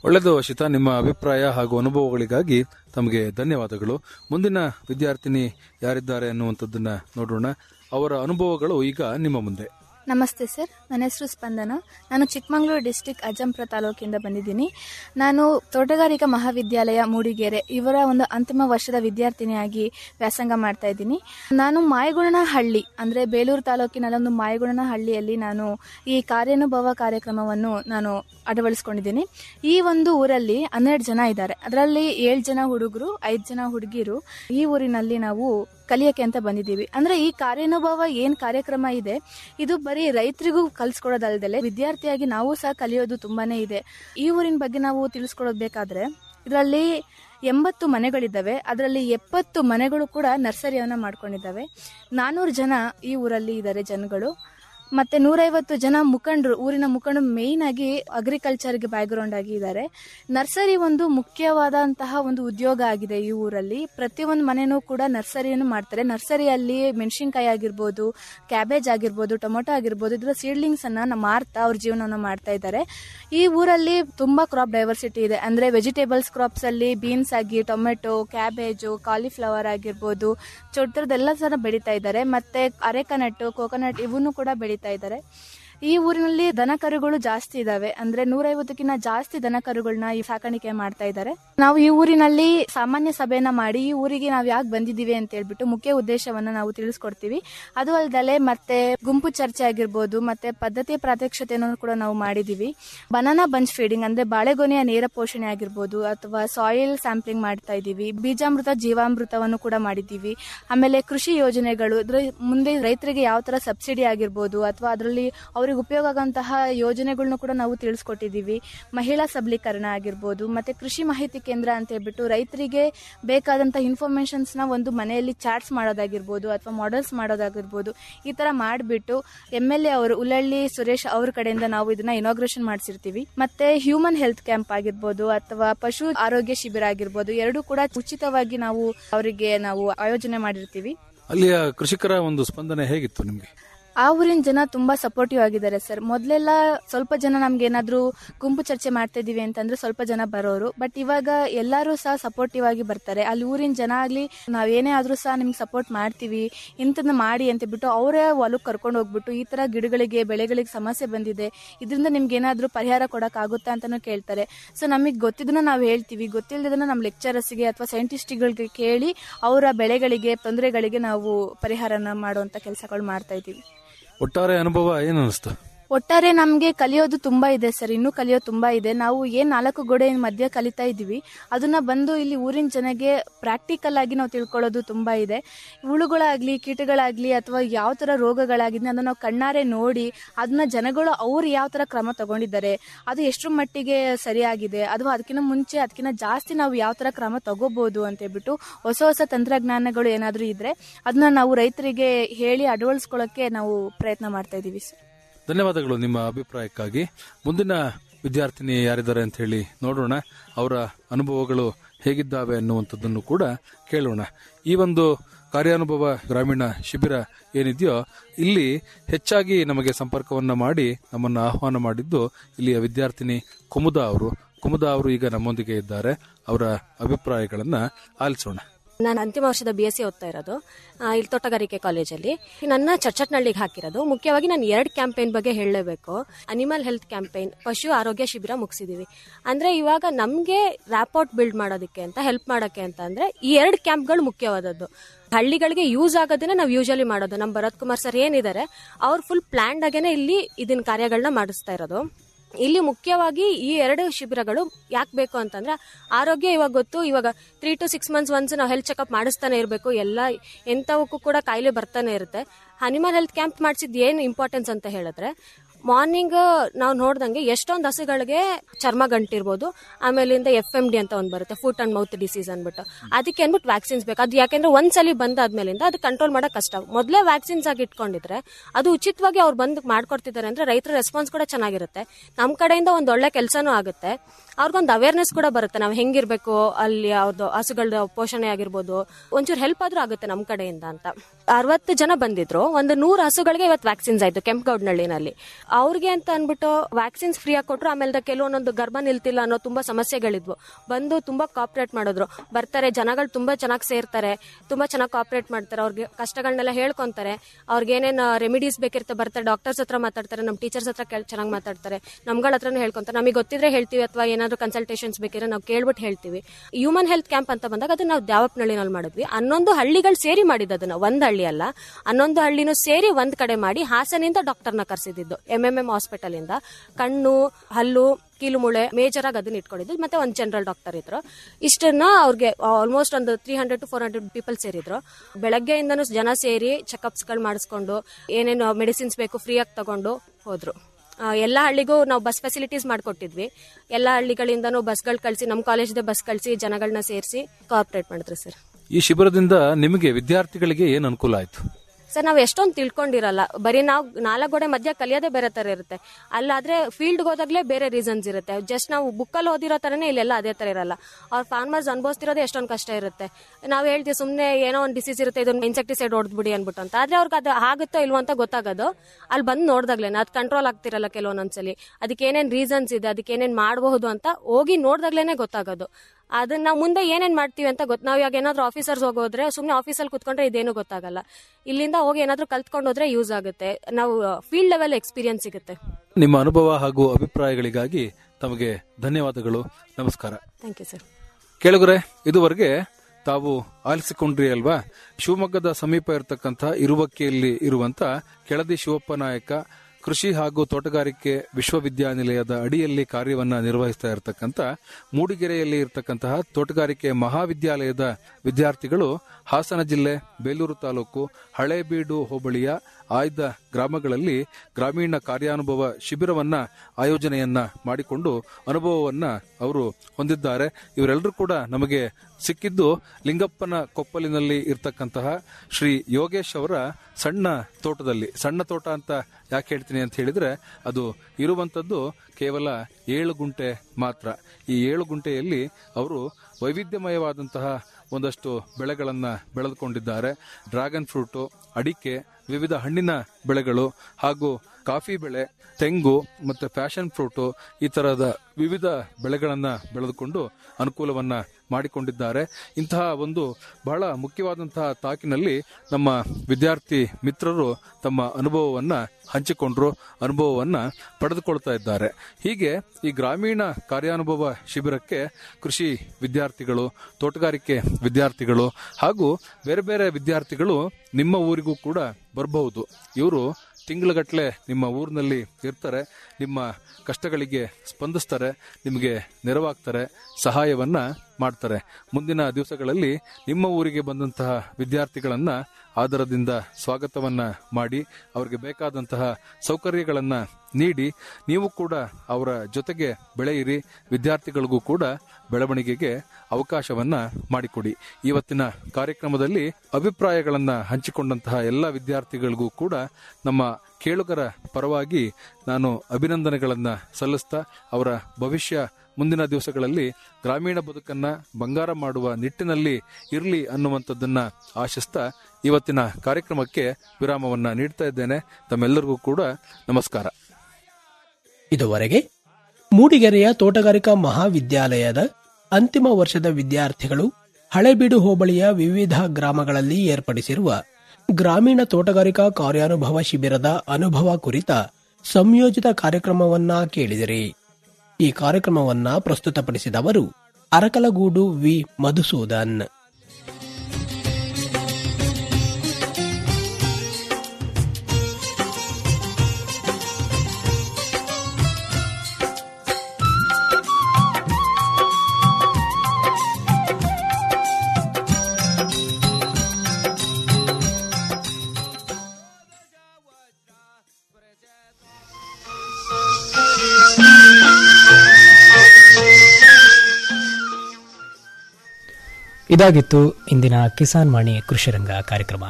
ಒಳ್ಳೆಯದು ಅಶಿತಾ ನಿಮ್ಮ ಅಭಿಪ್ರಾಯ ಹಾಗೂ ಅನುಭವಗಳಿಗಾಗಿ ತಮಗೆ ಧನ್ಯವಾದಗಳು ಮುಂದಿನ ವಿದ್ಯಾರ್ಥಿನಿ ಯಾರಿದ್ದಾರೆ ಅನ್ನುವಂಥದ್ದನ್ನ ನೋಡೋಣ ಅವರ ಅನುಭವಗಳು ಈಗ ನಿಮ್ಮ ಮುಂದೆ ನಮಸ್ತೆ ಸರ್ ನನ್ನ ಹೆಸರು ಸ್ಪಂದನ ನಾನು ಚಿಕ್ಕಮಗಳೂರು ಡಿಸ್ಟಿಕ್ ಅಜ್ಜಂಪುರ ತಾಲೂಕಿಂದ ಬಂದಿದ್ದೀನಿ ನಾನು ತೋಟಗಾರಿಕಾ ಮಹಾವಿದ್ಯಾಲಯ ಮೂಡಿಗೆರೆ ಇವರ ಒಂದು ಅಂತಿಮ ವರ್ಷದ ವಿದ್ಯಾರ್ಥಿನಿಯಾಗಿ ವ್ಯಾಸಂಗ ಮಾಡ್ತಾ ಇದ್ದೀನಿ ನಾನು ಮಾಯಗುಣನ ಹಳ್ಳಿ ಅಂದರೆ ಬೇಲೂರು ತಾಲೂಕಿನ ಒಂದು ಮಾಯಗುಣನ ಹಳ್ಳಿಯಲ್ಲಿ ನಾನು ಈ ಕಾರ್ಯಾನುಭವ ಕಾರ್ಯಕ್ರಮವನ್ನು ನಾನು ಅಳವಡಿಸ್ಕೊಂಡಿದ್ದೀನಿ ಈ ಒಂದು ಊರಲ್ಲಿ ಹನ್ನೆರಡು ಜನ ಇದ್ದಾರೆ ಅದರಲ್ಲಿ ಏಳು ಜನ ಹುಡುಗರು ಐದು ಜನ ಹುಡುಗಿರು ಈ ಊರಿನಲ್ಲಿ ನಾವು ಕಲಿಯಕ್ಕೆ ಅಂತ ಬಂದಿದ್ದೀವಿ ಅಂದ್ರೆ ಈ ಕಾರ್ಯಾನುಭವ ಏನ್ ಕಾರ್ಯಕ್ರಮ ಇದೆ ಇದು ಬರೀ ರೈತರಿಗೂ ಕಲ್ಸ್ಕೊಡೋದಲ್ದಲೆ ವಿದ್ಯಾರ್ಥಿಯಾಗಿ ನಾವು ಸಹ ಕಲಿಯೋದು ತುಂಬಾನೇ ಇದೆ ಈ ಊರಿನ ಬಗ್ಗೆ ನಾವು ತಿಳಿಸ್ಕೊಡೋದು ಬೇಕಾದ್ರೆ ಇದರಲ್ಲಿ ಎಂಬತ್ತು ಮನೆಗಳಿದ್ದಾವೆ ಅದರಲ್ಲಿ ಎಪ್ಪತ್ತು ಮನೆಗಳು ಕೂಡ ನರ್ಸರಿಯನ್ನ ಮಾಡ್ಕೊಂಡಿದ್ದಾವೆ ನಾನೂರು ಜನ ಈ ಊರಲ್ಲಿ ಇದ್ದಾರೆ ಜನಗಳು ಮತ್ತೆ ನೂರೈವತ್ತು ಜನ ಮುಖಂಡರು ಊರಿನ ಮುಖಂಡರು ಮೇಯ್ನ್ ಆಗಿ ಅಗ್ರಿಕಲ್ಚರ್ಗೆ ಬ್ಯಾಕ್ಗ್ರೌಂಡ್ ಆಗಿ ಇದ್ದಾರೆ ನರ್ಸರಿ ಒಂದು ಮುಖ್ಯವಾದಂತಹ ಒಂದು ಉದ್ಯೋಗ ಆಗಿದೆ ಈ ಊರಲ್ಲಿ ಪ್ರತಿಯೊಂದು ಮನೆನೂ ಕೂಡ ನರ್ಸರಿಯನ್ನು ಮಾಡ್ತಾರೆ ನರ್ಸರಿಯಲ್ಲಿ ಮೆಣಸಿನ್ಕಾಯಿ ಆಗಿರ್ಬೋದು ಕ್ಯಾಬೇಜ್ ಆಗಿರ್ಬೋದು ಟೊಮೊಟೊ ಆಗಿರ್ಬೋದು ಇದರ ಸೀಡ್ಲಿಂಗ್ಸ್ ಅನ್ನ ಮಾರ್ತಾ ಅವ್ರ ಜೀವನವನ್ನು ಮಾಡ್ತಾ ಇದ್ದಾರೆ ಈ ಊರಲ್ಲಿ ತುಂಬಾ ಕ್ರಾಪ್ ಡೈವರ್ಸಿಟಿ ಇದೆ ಅಂದ್ರೆ ವೆಜಿಟೇಬಲ್ಸ್ ಕ್ರಾಪ್ಸ್ ಅಲ್ಲಿ ಬೀನ್ಸ್ ಆಗಿ ಟೊಮೆಟೊ ಕ್ಯಾಬೇಜು ಕಾಲಿಫ್ಲವರ್ ಆಗಿರ್ಬೋದು ಚೊಟ್ಟರದೆಲ್ಲ ಸಹ ಬೆಳೀತಾ ಇದ್ದಾರೆ ಮತ್ತೆ ಅರೆಕನಟ್ ಕೋಕೋನಟ್ ಇವನು ಕೂಡ ಬೆಳೀತಾ ಇದ್ದಾರೆ ಈ ಊರಿನಲ್ಲಿ ದನ ಕರುಗಳು ಜಾಸ್ತಿ ಇದಾವೆ ಅಂದ್ರೆ ನೂರೈವತ್ತಕ್ಕಿಂತ ಜಾಸ್ತಿ ದನ ಕರುಗಳನ್ನ ಈ ಸಾಕಾಣಿಕೆ ಮಾಡ್ತಾ ಇದ್ದಾರೆ ನಾವು ಈ ಊರಿನಲ್ಲಿ ಸಾಮಾನ್ಯ ಸಭೆಯನ್ನ ಮಾಡಿ ಈ ಊರಿಗೆ ನಾವು ಯಾಕೆ ಬಂದಿದ್ದೀವಿ ಅಂತ ಹೇಳ್ಬಿಟ್ಟು ಮುಖ್ಯ ಉದ್ದೇಶವನ್ನ ನಾವು ತಿಳಿಸ್ಕೊಡ್ತೀವಿ ಅದು ಅಲ್ದಲೆ ಮತ್ತೆ ಗುಂಪು ಚರ್ಚೆ ಆಗಿರ್ಬೋದು ಮತ್ತೆ ಪದ್ಧತಿ ಪ್ರಾತ್ಯಕ್ಷತೆಯನ್ನು ಕೂಡ ನಾವು ಮಾಡಿದೀವಿ ಬನಾನಾ ಬಂಚ್ ಫೀಡಿಂಗ್ ಅಂದ್ರೆ ಬಾಳೆಗೊನೆಯ ನೇರ ಪೋಷಣೆ ಆಗಿರ್ಬೋದು ಅಥವಾ ಸಾಯಿಲ್ ಸ್ಯಾಂಪ್ಲಿಂಗ್ ಮಾಡ್ತಾ ಇದೀವಿ ಬೀಜಾಮೃತ ಜೀವಾಮೃತವನ್ನು ಕೂಡ ಮಾಡಿದ್ದೀವಿ ಆಮೇಲೆ ಕೃಷಿ ಯೋಜನೆಗಳು ಇದ್ರ ಮುಂದೆ ರೈತರಿಗೆ ಯಾವ ತರ ಸಬ್ಸಿಡಿ ಆಗಿರ್ಬೋದು ಅಥವಾ ಅದರಲ್ಲಿ ಅವ್ರಿಗೆ ಉಪಯೋಗ ಆಗುವಂತಹ ಯೋಜನೆಗಳನ್ನ ಕೂಡ ನಾವು ತಿಳಿಸ್ಕೊಟ್ಟಿದ್ದೀವಿ ಮಹಿಳಾ ಸಬಲೀಕರಣ ಆಗಿರ್ಬೋದು ಮತ್ತೆ ಕೃಷಿ ಮಾಹಿತಿ ಕೇಂದ್ರ ಅಂತ ಹೇಳ್ಬಿಟ್ಟು ರೈತರಿಗೆ ಬೇಕಾದಂತಹ ಇನ್ಫಾರ್ಮೇಶನ್ಸ್ ನ ಒಂದು ಮನೆಯಲ್ಲಿ ಚಾಟ್ಸ್ ಮಾಡೋದಾಗಿರ್ಬೋದು ಅಥವಾ ಮಾಡೆಲ್ಸ್ ಮಾಡೋದಾಗಿರ್ಬೋದು ಈ ತರ ಮಾಡಿಬಿಟ್ಟು ಎಂ ಎಲ್ ಎ ಅವರು ಉಲ್ಲಳ್ಳಿ ಸುರೇಶ್ ಅವ್ರ ಕಡೆಯಿಂದ ನಾವು ಇದನ್ನ ಇನಾಗ್ರೇಷನ್ ಮಾಡಿಸಿರ್ತೀವಿ ಮತ್ತೆ ಹ್ಯೂಮನ್ ಹೆಲ್ತ್ ಕ್ಯಾಂಪ್ ಆಗಿರ್ಬೋದು ಅಥವಾ ಪಶು ಆರೋಗ್ಯ ಶಿಬಿರ ಆಗಿರ್ಬೋದು ಎರಡೂ ಕೂಡ ಉಚಿತವಾಗಿ ನಾವು ಅವರಿಗೆ ನಾವು ಆಯೋಜನೆ ಮಾಡಿರ್ತೀವಿ ಅಲ್ಲಿಯ ಕೃಷಿಕರ ಒಂದು ಸ್ಪಂದನೆ ಹೇಗಿತ್ತು ನಿಮ್ಗೆ ಆ ಊರಿನ ಜನ ತುಂಬಾ ಸಪೋರ್ಟಿವ್ ಆಗಿದ್ದಾರೆ ಸರ್ ಮೊದಲೆಲ್ಲ ಸ್ವಲ್ಪ ಜನ ನಮ್ಗೆ ಏನಾದ್ರೂ ಗುಂಪು ಚರ್ಚೆ ಮಾಡ್ತಾ ಇದೀವಿ ಅಂತಂದ್ರೆ ಸ್ವಲ್ಪ ಜನ ಬರೋರು ಬಟ್ ಇವಾಗ ಎಲ್ಲರೂ ಸಹ ಸಪೋರ್ಟಿವ್ ಆಗಿ ಬರ್ತಾರೆ ಅಲ್ಲಿ ಊರಿನ ಜನ ಆಗ್ಲಿ ನಾವ್ ಏನೇ ಆದ್ರೂ ಸಹ ನಿಮ್ಗೆ ಸಪೋರ್ಟ್ ಮಾಡ್ತೀವಿ ಇಂಥದ್ದು ಮಾಡಿ ಅಂತ ಬಿಟ್ಟು ಅವರೇ ಹೊಲಕ್ಕೆ ಕರ್ಕೊಂಡು ಹೋಗ್ಬಿಟ್ಟು ಈ ತರ ಗಿಡಗಳಿಗೆ ಬೆಳೆಗಳಿಗೆ ಸಮಸ್ಯೆ ಬಂದಿದೆ ಇದರಿಂದ ನಿಮ್ಗೆ ಏನಾದ್ರೂ ಪರಿಹಾರ ಕೊಡಕ್ ಆಗುತ್ತಾ ಅಂತಾನು ಕೇಳ್ತಾರೆ ಸೊ ನಮಗೆ ಗೊತ್ತಿದ್ದನ್ನ ನಾವು ಹೇಳ್ತೀವಿ ಗೊತ್ತಿಲ್ಲದನ್ನ ನಮ್ಮ ಲೆಕ್ಚರರ್ಸ್ಗೆ ಅಥವಾ ಸೈಂಟಿಸ್ಟ್ಗಳಿಗೆ ಕೇಳಿ ಅವರ ಬೆಳೆಗಳಿಗೆ ತೊಂದರೆಗಳಿಗೆ ನಾವು ಪರಿಹಾರನ ಮಾಡುವಂತ ಕೆಲಸಗಳು ಮಾಡ್ತಾ ಇದ್ದೀವಿ ಒಟ್ಟಾರೆ ಅನುಭವ ಏನ್ ಅನಿಸ್ತು ಒಟ್ಟಾರೆ ನಮಗೆ ಕಲಿಯೋದು ತುಂಬಾ ಇದೆ ಸರ್ ಇನ್ನೂ ಕಲಿಯೋದು ತುಂಬಾ ಇದೆ ನಾವು ಏನ್ ನಾಲ್ಕು ಗೋಡೆ ಮಧ್ಯೆ ಕಲಿತಾ ಇದೀವಿ ಅದನ್ನ ಬಂದು ಇಲ್ಲಿ ಊರಿನ ಜನಗೆ ಪ್ರಾಕ್ಟಿಕಲ್ ಆಗಿ ನಾವು ತಿಳ್ಕೊಳ್ಳೋದು ತುಂಬಾ ಇದೆ ಹುಳುಗಳಾಗ್ಲಿ ಕೀಟಗಳಾಗ್ಲಿ ಅಥವಾ ಯಾವ ತರ ರೋಗಗಳಾಗಿದೆ ಅದನ್ನ ನಾವು ಕಣ್ಣಾರೆ ನೋಡಿ ಅದನ್ನ ಜನಗಳು ಅವ್ರು ಯಾವ ತರ ಕ್ರಮ ತಗೊಂಡಿದ್ದಾರೆ ಅದು ಎಷ್ಟರ ಮಟ್ಟಿಗೆ ಸರಿಯಾಗಿದೆ ಅಥವಾ ಅದಕ್ಕಿಂತ ಮುಂಚೆ ಅದಕ್ಕಿಂತ ಜಾಸ್ತಿ ನಾವು ಯಾವ ತರ ಕ್ರಮ ತಗೋಬಹುದು ಅಂತ ಹೇಳ್ಬಿಟ್ಟು ಹೊಸ ಹೊಸ ತಂತ್ರಜ್ಞಾನಗಳು ಏನಾದ್ರೂ ಇದ್ರೆ ಅದನ್ನ ನಾವು ರೈತರಿಗೆ ಹೇಳಿ ಅಳವಡಿಸ್ಕೊಳ್ಳೋಕೆ ನಾವು ಪ್ರಯತ್ನ ಮಾಡ್ತಾ ಇದೀವಿ ಸರ್ ಧನ್ಯವಾದಗಳು ನಿಮ್ಮ ಅಭಿಪ್ರಾಯಕ್ಕಾಗಿ ಮುಂದಿನ ವಿದ್ಯಾರ್ಥಿನಿ ಯಾರಿದ್ದಾರೆ ಅಂತ ಹೇಳಿ ನೋಡೋಣ ಅವರ ಅನುಭವಗಳು ಹೇಗಿದ್ದಾವೆ ಅನ್ನುವಂಥದ್ದನ್ನು ಕೂಡ ಕೇಳೋಣ ಈ ಒಂದು ಕಾರ್ಯಾನುಭವ ಗ್ರಾಮೀಣ ಶಿಬಿರ ಏನಿದೆಯೋ ಇಲ್ಲಿ ಹೆಚ್ಚಾಗಿ ನಮಗೆ ಸಂಪರ್ಕವನ್ನ ಮಾಡಿ ನಮ್ಮನ್ನ ಆಹ್ವಾನ ಮಾಡಿದ್ದು ಇಲ್ಲಿಯ ವಿದ್ಯಾರ್ಥಿನಿ ಕುಮುದ ಅವರು ಕುಮುದ ಅವರು ಈಗ ನಮ್ಮೊಂದಿಗೆ ಇದ್ದಾರೆ ಅವರ ಅಭಿಪ್ರಾಯಗಳನ್ನ ಆಲಿಸೋಣ ನಾನು ಅಂತಿಮ ವರ್ಷದ ಬಿ ಎಸ್ ಸಿ ಓದ್ತಾ ಇರೋದು ಆ, ಇಲ್ಲಿ ತೋಟಗಾರಿಕೆ ಕಾಲೇಜಲ್ಲಿ ನನ್ನ ಚಚ್ಚಟ್ನಳ್ಳಿಗೆ ಹಾಕಿರೋದು ಮುಖ್ಯವಾಗಿ ನಾನು ಎರಡು ಕ್ಯಾಂಪೇನ್ ಬಗ್ಗೆ ಹೇಳಲೇಬೇಕು ಅನಿಮಲ್ ಹೆಲ್ತ್ ಕ್ಯಾಂಪೇನ್ ಪಶು ಆರೋಗ್ಯ ಶಿಬಿರ ಮುಗಿಸಿದೀವಿ ಅಂದ್ರೆ ಇವಾಗ ನಮಗೆ ರ್ಯಾಪೋರ್ಟ್ ಬಿಲ್ಡ್ ಮಾಡೋದಕ್ಕೆ ಅಂತ ಹೆಲ್ಪ್ ಮಾಡೋಕ್ಕೆ ಅಂತ ಅಂದ್ರೆ ಈ ಎರಡು ಕ್ಯಾಂಪ್ಗಳು ಮುಖ್ಯವಾದದ್ದು ಹಳ್ಳಿಗಳಿಗೆ ಯೂಸ್ ಆಗೋದನ್ನ ನಾವು ಯೂಶಲಿ ಮಾಡೋದು ನಮ್ಮ ಭರತ್ ಕುಮಾರ್ ಸರ್ ಏನಿದ್ದಾರೆ ಅವ್ರು ಫುಲ್ ಪ್ಲಾನ್ಡ್ ಆಗೇನೆ ಇಲ್ಲಿ ಇದನ್ನ ಕಾರ್ಯಗಳನ್ನ ಮಾಡಿಸ್ತಾ ಇರೋದು ಇಲ್ಲಿ ಮುಖ್ಯವಾಗಿ ಈ ಎರಡು ಶಿಬಿರಗಳು ಯಾಕೆ ಬೇಕು ಅಂತಂದ್ರೆ ಆರೋಗ್ಯ ಇವಾಗ ಗೊತ್ತು ಇವಾಗ three to six months once ನಾವು ಹೆಲ್ತ್ ಚೆಕಪ್ ಮಾಡಿಸ್ತಾನೆ ಇರಬೇಕು ಎಲ್ಲ ಎಂಥವಕ್ಕೂ ಕೂಡ ಕಾಯಿಲೆ ಬರ್ತಾನೆ ಇರುತ್ತೆ ಅನಿಮಲ್ ಹೆಲ್ತ್ ಕ್ಯಾಂಪ್ ಮಾಡಿಸಿದ್ ಏನು ಇಂಪಾರ್ಟೆನ್ಸ್ ಅಂತ ಹೇಳಿದ್ರೆ ಮಾರ್ನಿಂಗ್ ನಾವು ನೋಡ್ದಂಗೆ ಎಷ್ಟೊಂದು ಹಸುಗಳಿಗೆ ಚರ್ಮ ಗಂಟಿರ್ಬೋದು ಆಮೇಲಿಂದ ಎಫ್ ಎಂ ಡಿ ಅಂತ ಒಂದು ಬರುತ್ತೆ ಫುಟ್ ಅಂಡ್ ಮೌತ್ ಡಿಸೀಸ್ ಅಂದ್ಬಿಟ್ಟು ಅದಕ್ಕೆ ಅಂದ್ಬಿಟ್ಟು ವ್ಯಾಕ್ಸಿನ್ಸ್ ಬೇಕು ಅದು ಯಾಕೆಂದ್ರೆ ಒಂದ್ಸಲಿ ಬಂದಾದ್ಮೇಲಿಂದ ಅದು ಕಂಟ್ರೋಲ್ ಮಾಡಕ್ ಕಷ್ಟ ಮೊದಲೇ ವ್ಯಾಕ್ಸಿನ್ಸ್ ಆಗಿ ಇಟ್ಕೊಂಡಿದ್ರೆ ಅದು ಉಚಿತವಾಗಿ ಅವ್ರು ಬಂದು ಮಾಡ್ಕೊಡ್ತಿದ್ದಾರೆ ಅಂದ್ರೆ ರೈತರ ರೆಸ್ಪಾನ್ಸ್ ಕೂಡ ಚೆನ್ನಾಗಿರುತ್ತೆ ನಮ್ಮ ಕಡೆಯಿಂದ ಒಂದು ಒಳ್ಳೆ ಕೆಲಸನೂ ಆಗುತ್ತೆ ಅವ್ರಿಗೊಂದು ಅವೇರ್ನೆಸ್ ಕೂಡ ಬರುತ್ತೆ ನಾವು ಹೆಂಗಿರ್ಬೇಕು ಅಲ್ಲಿ ಅವ್ರದ್ದು ಹಸುಗಳದ್ದು ಪೋಷಣೆ ಆಗಿರ್ಬೋದು ಒಂಚೂರು ಹೆಲ್ಪ್ ಆದ್ರೂ ಆಗುತ್ತೆ ನಮ್ಮ ಕಡೆಯಿಂದ ಅಂತ ಅರವತ್ತು ಜನ ಬಂದಿದ್ರು ಒಂದು ನೂರು ಹಸುಗಳಿಗೆ ಇವತ್ತು ವ್ಯಾಕ್ಸಿನ್ಸ್ ಆಯ್ತು ಕೆಂಪಗೌಡನಹಳ್ಳಿನಲ್ಲಿ ಅವ್ರಿಗೆ ಅಂತ ಅನ್ಬಿಟ್ಟು ವ್ಯಾಕ್ಸಿನ್ಸ್ ಫ್ರೀ ಆಗಿ ಕೊಟ್ರು ಆಮೇಲೆ ಕೆಲವೊಂದೊಂದು ಗರ್ಭ ನಿಲ್ತಿಲ್ಲ ಅನ್ನೋ ತುಂಬಾ ಸಮಸ್ಯೆಗಳಿದ್ವು ಬಂದು ತುಂಬಾ ಕಾಪರೇಟ್ ಮಾಡಿದ್ರು ಬರ್ತಾರೆ ಜನಗಳು ತುಂಬಾ ಚೆನ್ನಾಗಿ ಸೇರ್ತಾರೆ ತುಂಬಾ ಚೆನ್ನಾಗಿ ಕಾಪರೇಟ್ ಮಾಡ್ತಾರೆ ಅವ್ರಿಗೆ ಕಷ್ಟಗಳನ್ನೆಲ್ಲ ಹೇಳ್ಕೊಂತಾರೆ ಅವ್ರಿಗೆ ಏನೇನು ರೆಮಿಡೀಸ್ ಬೇಕಿರುತ್ತೆ ಬರ್ತಾರೆ ಡಾಕ್ಟರ್ಸ್ ಹತ್ರ ಮಾತಾಡ್ತಾರೆ ನಮ್ಮ ಟೀಚರ್ಸ್ ಹತ್ರ ಚೆನ್ನಾಗಿ ಮಾತಾಡ್ತಾರೆ ನಮ್ಗಳ ಹತ್ರನೂ ಹೇಳ್ಕೊಂತಾರೆ ನಮಗೆ ಗೊತ್ತಿದ್ರೆ ಹೇಳ್ತೀವಿ ಅಥವಾ ಏನಾದ್ರು ಕನ್ಸಲ್ಟೇಷನ್ಸ್ ಬೇಕಿದ್ರೆ ನಾವು ಕೇಳ್ಬಿಟ್ಟು ಹೇಳ್ತೀವಿ ಹ್ಯೂಮನ್ ಹೆಲ್ತ್ ಕ್ಯಾಂಪ್ ಅಂತ ಬಂದಾಗ ಅದನ್ನ ನಾವು ದ್ಯಾವಪ್ನಳ್ಳಿನಲ್ಲಿ ಮಾಡಿದ್ವಿ ಹನ್ನೊಂದು ಹಳ್ಳಿಗಳು ಸೇರಿ ಮಾಡಿದ್ದು ಅದನ್ನ ಒಂದ್ ಹಳ್ಳಿ ಅಲ್ಲ ಹನ್ನೊಂದು ಹಳ್ಳಿನೂ ಸೇರಿ ಒಂದ್ ಕಡೆ ಮಾಡಿ ಹಾಸನಿಂದ ಡಾಕ್ಟರ್ನ ಕರ್ಸಿದ್ದು ಎಂ ಎಂ ಎಂ ಹಾಸ್ಪಿಟಲ್ ಇಂದ ಕಣ್ಣು ಹಲ್ಲು ಕೀಲುಮುಳೆ ಮೇಜರ್ ಆಗಿ ಅದನ್ನ ಇಟ್ಕೊಂಡಿದ್ದು ಮತ್ತೆ ಒಂದು ಜನರಲ್ ಡಾಕ್ಟರ್ ಇದ್ರು ಇಷ್ಟನ್ನ ಅವ್ರಿಗೆ ಆಲ್ಮೋಸ್ಟ್ ಒಂದು three hundred to four hundred people ಸೇರಿದ್ರು ಬೆಳಗ್ಗೆಯಿಂದನೂ ಜನ ಸೇರಿ ಚೆಕಪ್ಸ್ಗಳು ಮಾಡಿಸ್ಕೊಂಡು ಏನೇನು ಮೆಡಿಸಿನ್ಸ್ ಬೇಕು ಫ್ರೀಯಾಗಿ ತಗೊಂಡು ಹೋದ್ರು ಆ, ಎಲ್ಲ ಹಳ್ಳಿಗೂ ನಾವು ಬಸ್ ಫೆಸಿಲಿಟೀಸ್ ಮಾಡಿಕೊಟ್ಟಿದ್ವಿ ಎಲ್ಲ ಹಳ್ಳಿಗಳಿಂದನೂ ಬಸ್ಗಳು ಕಳಿಸಿ ನಮ್ಮ ಕಾಲೇಜ್ದೇ ಬಸ್ ಕಳಿಸಿ ಜನಗಳನ್ನ ಸೇರಿಸಿ ಕೋಆಪರೇಟ್ ಮಾಡಿದ್ರು ಸರ್ ಈ ಶಿಬಿರದಿಂದ ನಿಮಗೆ ವಿದ್ಯಾರ್ಥಿಗಳಿಗೆ ಏನು ಅನುಕೂಲ ಆಯ್ತು ಸರ್ ನಾವು ಎಷ್ಟೊಂದು ತಿಳ್ಕೊಂಡಿರಲ್ಲ ಬರೀ ನಾವು ನಾಲ್ಕು ಗೋಡೆ ಮಧ್ಯ ಕಲಿಯೋದೇ ಬೇರೆ ತರ ಇರುತ್ತೆ ಅಲ್ಲಾದ್ರೆ ಫೀಲ್ಡ್ಗೆ ಹೋದಾಗ್ಲೇ ಬೇರೆ ರೀಸನ್ಸ್ ಇರುತ್ತೆ ಜಸ್ಟ್ ನಾವು ಬುಕ್ಕಲ್ಲಿ ಓದಿರೋ ತರನೇ ಇಲ್ಲೆಲ್ಲ ಅದೇ ತರ ಇರಲ್ಲ ಅವ್ರ ಫಾರ್ಮರ್ಸ್ ಅನುಭವಿಸ್ತಿರೋದೇ ಎಷ್ಟೊಂದು ಕಷ್ಟ ಇರುತ್ತೆ ನಾವು ಹೇಳ್ತೀವಿ ಸುಮ್ಮನೆ ಏನೋ ಒಂದು ಡಿಸೀಸ್ ಇರುತ್ತೆ ಇದನ್ನ ಇನ್ಸೆಕ್ಟಿಸೈಡ್ ಹೊಡೆದ್ಬಿಡಿ ಅನ್ಬಿಟ್ಟು ಅಂತ ಆದ್ರೆ ಅವ್ರಿಗೆ ಅದು ಆಗುತ್ತೋ ಇಲ್ವೋ ಅಂತ ಗೊತ್ತಾಗೋದು ಅಲ್ಲಿ ಬಂದು ನೋಡ್ದಾಗ್ಲೇನೆ ಅದು ಕಂಟ್ರೋಲ್ ಆಗ್ತಿರಲ್ಲ ಕೆಲವೊಂದೊಂದ್ಸಲಿ ಅದಕ್ಕೆ ಏನೇನ್ ರೀಸನ್ಸ್ ಇದೆ ಅದಕ್ಕೆ ಏನೇನ್ ಮಾಡಬಹುದು ಅಂತ ಹೋಗಿ ನೋಡ್ದಾಗ್ಲೇನೆ ಗೊತ್ತಾಗೋದು ಅದನ್ನ ನಾವು ಮುಂದೆ ಏನೇನ್ ಮಾಡ್ತೀವಿ ಅಂತ ಗೊತ್ತು ನಾವು ಇವಾಗ ಏನಾದ್ರೂ ಆಫೀಸರ್ಸ್ ಹೋಗೋದ್ರೆ ಸುಮ್ಮನೆ ಆಫೀಸಲ್ಲಿ ಕುತ್ಕೊಂಡ್ರೆ ಇದೇನು ಗೊತ್ತಾಗಲ್ಲ ಇಲ್ಲಿಂದ ಹೋಗಿ ಏನಾದ್ರೂ ಕಲ್ತ್ಕೊಂಡು ಹೋದ್ರೆ ಯೂಸ್ ಆಗುತ್ತೆ ನಾವು ಫೀಲ್ಡ್ ಲೆವೆಲ್ ಎಕ್ಸ್ಪೀರಿಯನ್ಸ್ ಸಿಗುತ್ತೆ ನಿಮ್ಮ ಅನುಭವ ಹಾಗೂ ಅಭಿಪ್ರಾಯಗಳಿಗಾಗಿ ತಮಗೆ ಧನ್ಯವಾದಗಳು ನಮಸ್ಕಾರ ಥ್ಯಾಂಕ್ ಯು ಸರ್ ಕೇಳುಗರೆ ಇದುವರೆಗೆ ತಾವು ಆಲಿಸಿಕೊಂಡ್ರಿ ಅಲ್ವಾ ಶಿವಮೊಗ್ಗದ ಸಮೀಪ ಇರತಕ್ಕಂಥ ಇರುವಕ್ಕಿಯಲ್ಲಿ ಇರುವಂತ ಕೆಳದಿ ಶಿವಪ್ಪ ನಾಯಕ ಕೃಷಿ ಹಾಗೂ ತೋಟಗಾರಿಕೆ ವಿಶ್ವವಿದ್ಯಾನಿಲಯದ ಅಡಿಯಲ್ಲಿ ಕಾರ್ಯವನ್ನ ನಿರ್ವಹಿಸ್ತಾ ಇರತಕ್ಕಂಥ ಮೂಡಿಗೆರೆಯಲ್ಲಿ ಇರತಕ್ಕಂತಹ ತೋಟಗಾರಿಕೆ ಮಹಾವಿದ್ಯಾಲಯದ ವಿದ್ಯಾರ್ಥಿಗಳು ಹಾಸನ ಜಿಲ್ಲೆ ಬೇಲೂರು ತಾಲೂಕು ಹಳೇಬೀಡು ಹೋಬಳಿಯ ಆಯ್ದ ಗ್ರಾಮಗಳಲ್ಲಿ ಗ್ರಾಮೀಣ ಕಾರ್ಯಾನುಭವ ಶಿಬಿರವನ್ನ ಆಯೋಜನೆಯನ್ನ ಮಾಡಿಕೊಂಡು ಅನುಭವವನ್ನ ಅವರು ಹೊಂದಿದ್ದಾರೆ ಇವರೆಲ್ಲರೂ ಕೂಡ ನಮಗೆ ಸಿಕ್ಕಿದ್ದು ಲಿಂಗಪ್ಪನ ಕೊಪ್ಪಲಿನಲ್ಲಿ ಇರ್ತಕ್ಕಂತಹ ಶ್ರೀ ಯೋಗೇಶ್ ಅವರ ಸಣ್ಣ ತೋಟದಲ್ಲಿ ಸಣ್ಣ ತೋಟ ಅಂತ ಯಾಕೆ ಹೇಳ್ತೀನಿ ಅಂತ ಹೇಳಿದ್ರೆ ಅದು ಇರುವಂತದ್ದು ಕೇವಲ ಏಳು ಗುಂಟೆ ಮಾತ್ರ ಈ ಏಳು ಗುಂಟೆಯಲ್ಲಿ ಅವರು ವೈವಿಧ್ಯಮಯವಾದಂತಹ ಒಂದಷ್ಟು ಬೆಳೆಗಳನ್ನ ಬೆಳೆದುಕೊಂಡಿದ್ದಾರೆ ಡ್ರ್ಯಾಗನ್ ಫ್ರೂಟು ಅಡಿಕೆ ವಿವಿಧ ಹಣ್ಣಿನ ಬೆಳೆಗಳು ಹಾಗೂ ಕಾಫಿ ಬೆಳೆ ತೆಂಗು ಮತ್ತೆ ಫ್ಯಾಷನ್ ಫ್ರೂಟು ಈ ತರಹದ ವಿವಿಧ ಬೆಳೆಗಳನ್ನ ಬೆಳೆದುಕೊಂಡು ಅನುಕೂಲವನ್ನ ಮಾಡಿಕೊಂಡಿದ್ದಾರೆ ಇಂತಹ ಒಂದು ಬಹಳ ಮುಖ್ಯವಾದಂತಹ ತಾಕಿನಲ್ಲಿ ನಮ್ಮ ವಿದ್ಯಾರ್ಥಿ ಮಿತ್ರರು ತಮ್ಮ ಅನುಭವವನ್ನ ಹಂಚಿಕೊಂಡ್ರು ಅನುಭವವನ್ನ ಪಡೆದುಕೊಳ್ತಾ ಇದ್ದಾರೆ ಹೀಗೆ ಈ ಗ್ರಾಮೀಣ ಕಾರ್ಯಾನುಭವ ಶಿಬಿರಕ್ಕೆ ಕೃಷಿ ವಿದ್ಯಾರ್ಥಿಗಳು ತೋಟಗಾರಿಕೆ ವಿದ್ಯಾರ್ಥಿಗಳು ಹಾಗೂ ಬೇರೆ ಬೇರೆ ವಿದ್ಯಾರ್ಥಿಗಳು ನಿಮ್ಮ ಊರಿಗೂ ಕೂಡ ಬರಬಹುದು ಇವರು ತಿಂಗಳಗಟ್ಟಲೆ ನಿಮ್ಮ ಊರಿನಲ್ಲಿ ಇರ್ತಾರೆ ನಿಮ್ಮ ಕಷ್ಟಗಳಿಗೆ ಸ್ಪಂದಿಸ್ತಾರೆ ನಿಮಗೆ ನೆರವಾಗ್ತಾರೆ ಸಹಾಯವನ್ನ ಮಾಡ್ತಾರೆ ಮುಂದಿನ ದಿವಸಗಳಲ್ಲಿ ನಿಮ್ಮ ಊರಿಗೆ ಬಂದಂತಹ ವಿದ್ಯಾರ್ಥಿಗಳನ್ನ ಆದರದಿಂದ ಸ್ವಾಗತವನ್ನ ಮಾಡಿ ಅವರಿಗೆ ಬೇಕಾದಂತಹ ಸೌಕರ್ಯಗಳನ್ನ ನೀಡಿ ನೀವು ಕೂಡ ಅವರ ಜೊತೆಗೆ ಬೆಳೆಯಿರಿ ವಿದ್ಯಾರ್ಥಿಗಳಿಗೂ ಕೂಡ ಬೆಳವಣಿಗೆಗೆ ಅವಕಾಶವನ್ನ ಮಾಡಿಕೊಡಿ ಇವತ್ತಿನ ಕಾರ್ಯಕ್ರಮದಲ್ಲಿ ಅಭಿಪ್ರಾಯಗಳನ್ನ ಹಂಚಿಕೊಂಡಂತಹ ಎಲ್ಲ ವಿದ್ಯಾರ್ಥಿಗಳಿಗೂ ಕೂಡ ನಮ್ಮ ಕೇಳುಗರ ಪರವಾಗಿ ನಾನು ಅಭಿನಂದನೆಗಳನ್ನ ಸಲ್ಲಿಸ್ತಾ ಅವರ ಭವಿಷ್ಯ ಮುಂದಿನ ದಿವಸಗಳಲ್ಲಿ ಗ್ರಾಮೀಣ ಬದುಕನ್ನ ಬಂಗಾರ ಮಾಡುವ ನಿಟ್ಟಿನಲ್ಲಿ ಇರಲಿ ಅನ್ನುವಂಥದ್ದನ್ನ ಆಶಿಸ್ತಾ ಇವತ್ತಿನ ಕಾರ್ಯಕ್ರಮಕ್ಕೆ ವಿರಾಮವನ್ನ ನೀಡ್ತಾ ಇದ್ದೇನೆ ತಮ್ಮೆಲ್ಲರಿಗೂ ಕೂಡ ನಮಸ್ಕಾರ ಇದುವರೆಗೆ ಮೂಡಿಗೆರೆಯ ತೋಟಗಾರಿಕಾ ಮಹಾವಿದ್ಯಾಲಯದ ಅಂತಿಮ ವರ್ಷದ ವಿದ್ಯಾರ್ಥಿಗಳು ಹಳೆಬೀಡು ಹೋಬಳಿಯ ವಿವಿಧ ಗ್ರಾಮಗಳಲ್ಲಿ ಏರ್ಪಡಿಸಿರುವ ಗ್ರಾಮೀಣ ತೋಟಗಾರಿಕಾ ಕಾರ್ಯಾನುಭವ ಶಿಬಿರದ ಅನುಭವ ಕುರಿತ ಸಂಯೋಜಿತ ಕಾರ್ಯಕ್ರಮವನ್ನ ಕೇಳಿದಿರಿ ಈ ಕಾರ್ಯಕ್ರಮವನ್ನ ಪ್ರಸ್ತುತಪಡಿಸಿದವರು ಅರಕಲಗೂಡು ವಿ ಮಧುಸೂದನ್ ಇದಾಗಿತ್ತು ಇಂದಿನ ಕಿಸಾನ್ ವಾಣಿ ಕೃಷಿರಂಗ ಕಾರ್ಯಕ್ರಮ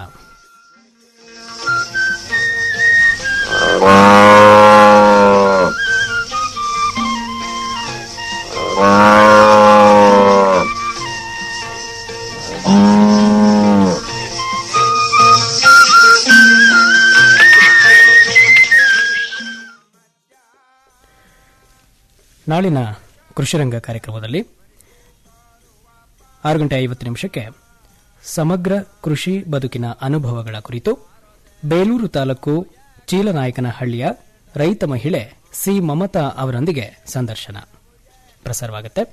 ನಾಳಿನ ಕೃಷಿರಂಗ ಕಾರ್ಯಕ್ರಮದಲ್ಲಿ ಆರು ಗಂಟೆ ಐವತ್ತು ನಿಮಿಷಕ್ಕೆ ಸಮಗ್ರ ಕೃಷಿ ಬದುಕಿನ ಅನುಭವಗಳ ಕುರಿತು ಬೇಲೂರು ತಾಲೂಕು ಚೀಲನಾಯಕನಹಳ್ಳಿಯ ರೈತ ಮಹಿಳೆ ಸಿ ಮಮತಾ ಅವರೊಂದಿಗೆ ಸಂದರ್ಶನ ಪ್ರಸಾರವಾಗುತ್ತೆ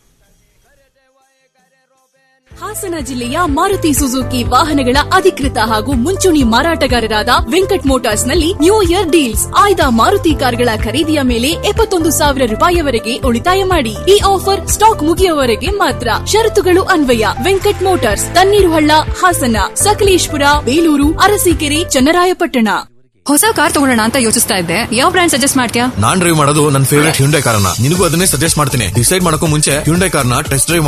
ಹಾಸನ ಜಿಲ್ಲೆಯ ಮಾರುತಿ ಸುಜುಕಿ ವಾಹನಗಳ ಅಧಿಕೃತ ಹಾಗೂ ಮುಂಚೂಣಿ ಮಾರಾಟಗಾರರಾದ ವೆಂಕಟ್ ಮೋಟಾರ್ಸ್ ನಲ್ಲಿ ನ್ಯೂ ಇಯರ್ ಡೀಲ್ಸ್ ಆಯ್ದ ಮಾರುತಿ ಕಾರುಗಳ ಖರೀದಿಯ ಮೇಲೆ ಎಪ್ಪತ್ತೊಂದು ಸಾವಿರ ರೂಪಾಯಿವರೆಗೆ ಉಳಿತಾಯ ಮಾಡಿ ಈ ಆಫರ್ ಸ್ಟಾಕ್ ಮುಗಿಯುವವರೆಗೆ ಮಾತ್ರ ಷರತ್ತುಗಳು ಅನ್ವಯ ವೆಂಕಟ್ ಮೋಟಾರ್ಸ್ ತಣ್ಣೀರುಹಳ್ಳ ಹಾಸನ ಸಕಲೇಶ್ಪುರ ಬೇಲೂರು ಅರಸೀಕೆರೆ ಚನ್ನರಾಯಪಟ್ಟಣ ಹೊಸ ಕಾರ್ ತಗೊಳ್ಳೋಣ ಅಂತ ಯೋಚಿಸ್ತಾ ಇದ್ದೆ ಯಾವ ಬ್ರ್ಯಾಂಡ್ ಸಜೆಸ್ಟ್ ಮಾಡ್ತೀಯಾ ನಾನ್ ಡ್ರೈವ್ ಮಾಡೋದು ನನ್ನ ಫೇವರೇಟ್ ಹ್ಯುಂಡೈ ಕಾರನ್ನ ನಿನಗೂ ಅದನ್ನೇ ಸಜೆಸ್ಟ್ ಮಾಡ್ತೀನಿ ಡಿಸೈಡ್ ಮಾಡಕ್ಕೂ ಮುಂಚೆ ಹ್ಯುಂಡೈ ಕಾರ್ನ ಟೆಸ್ಟ್ ಡ್ರೈವ್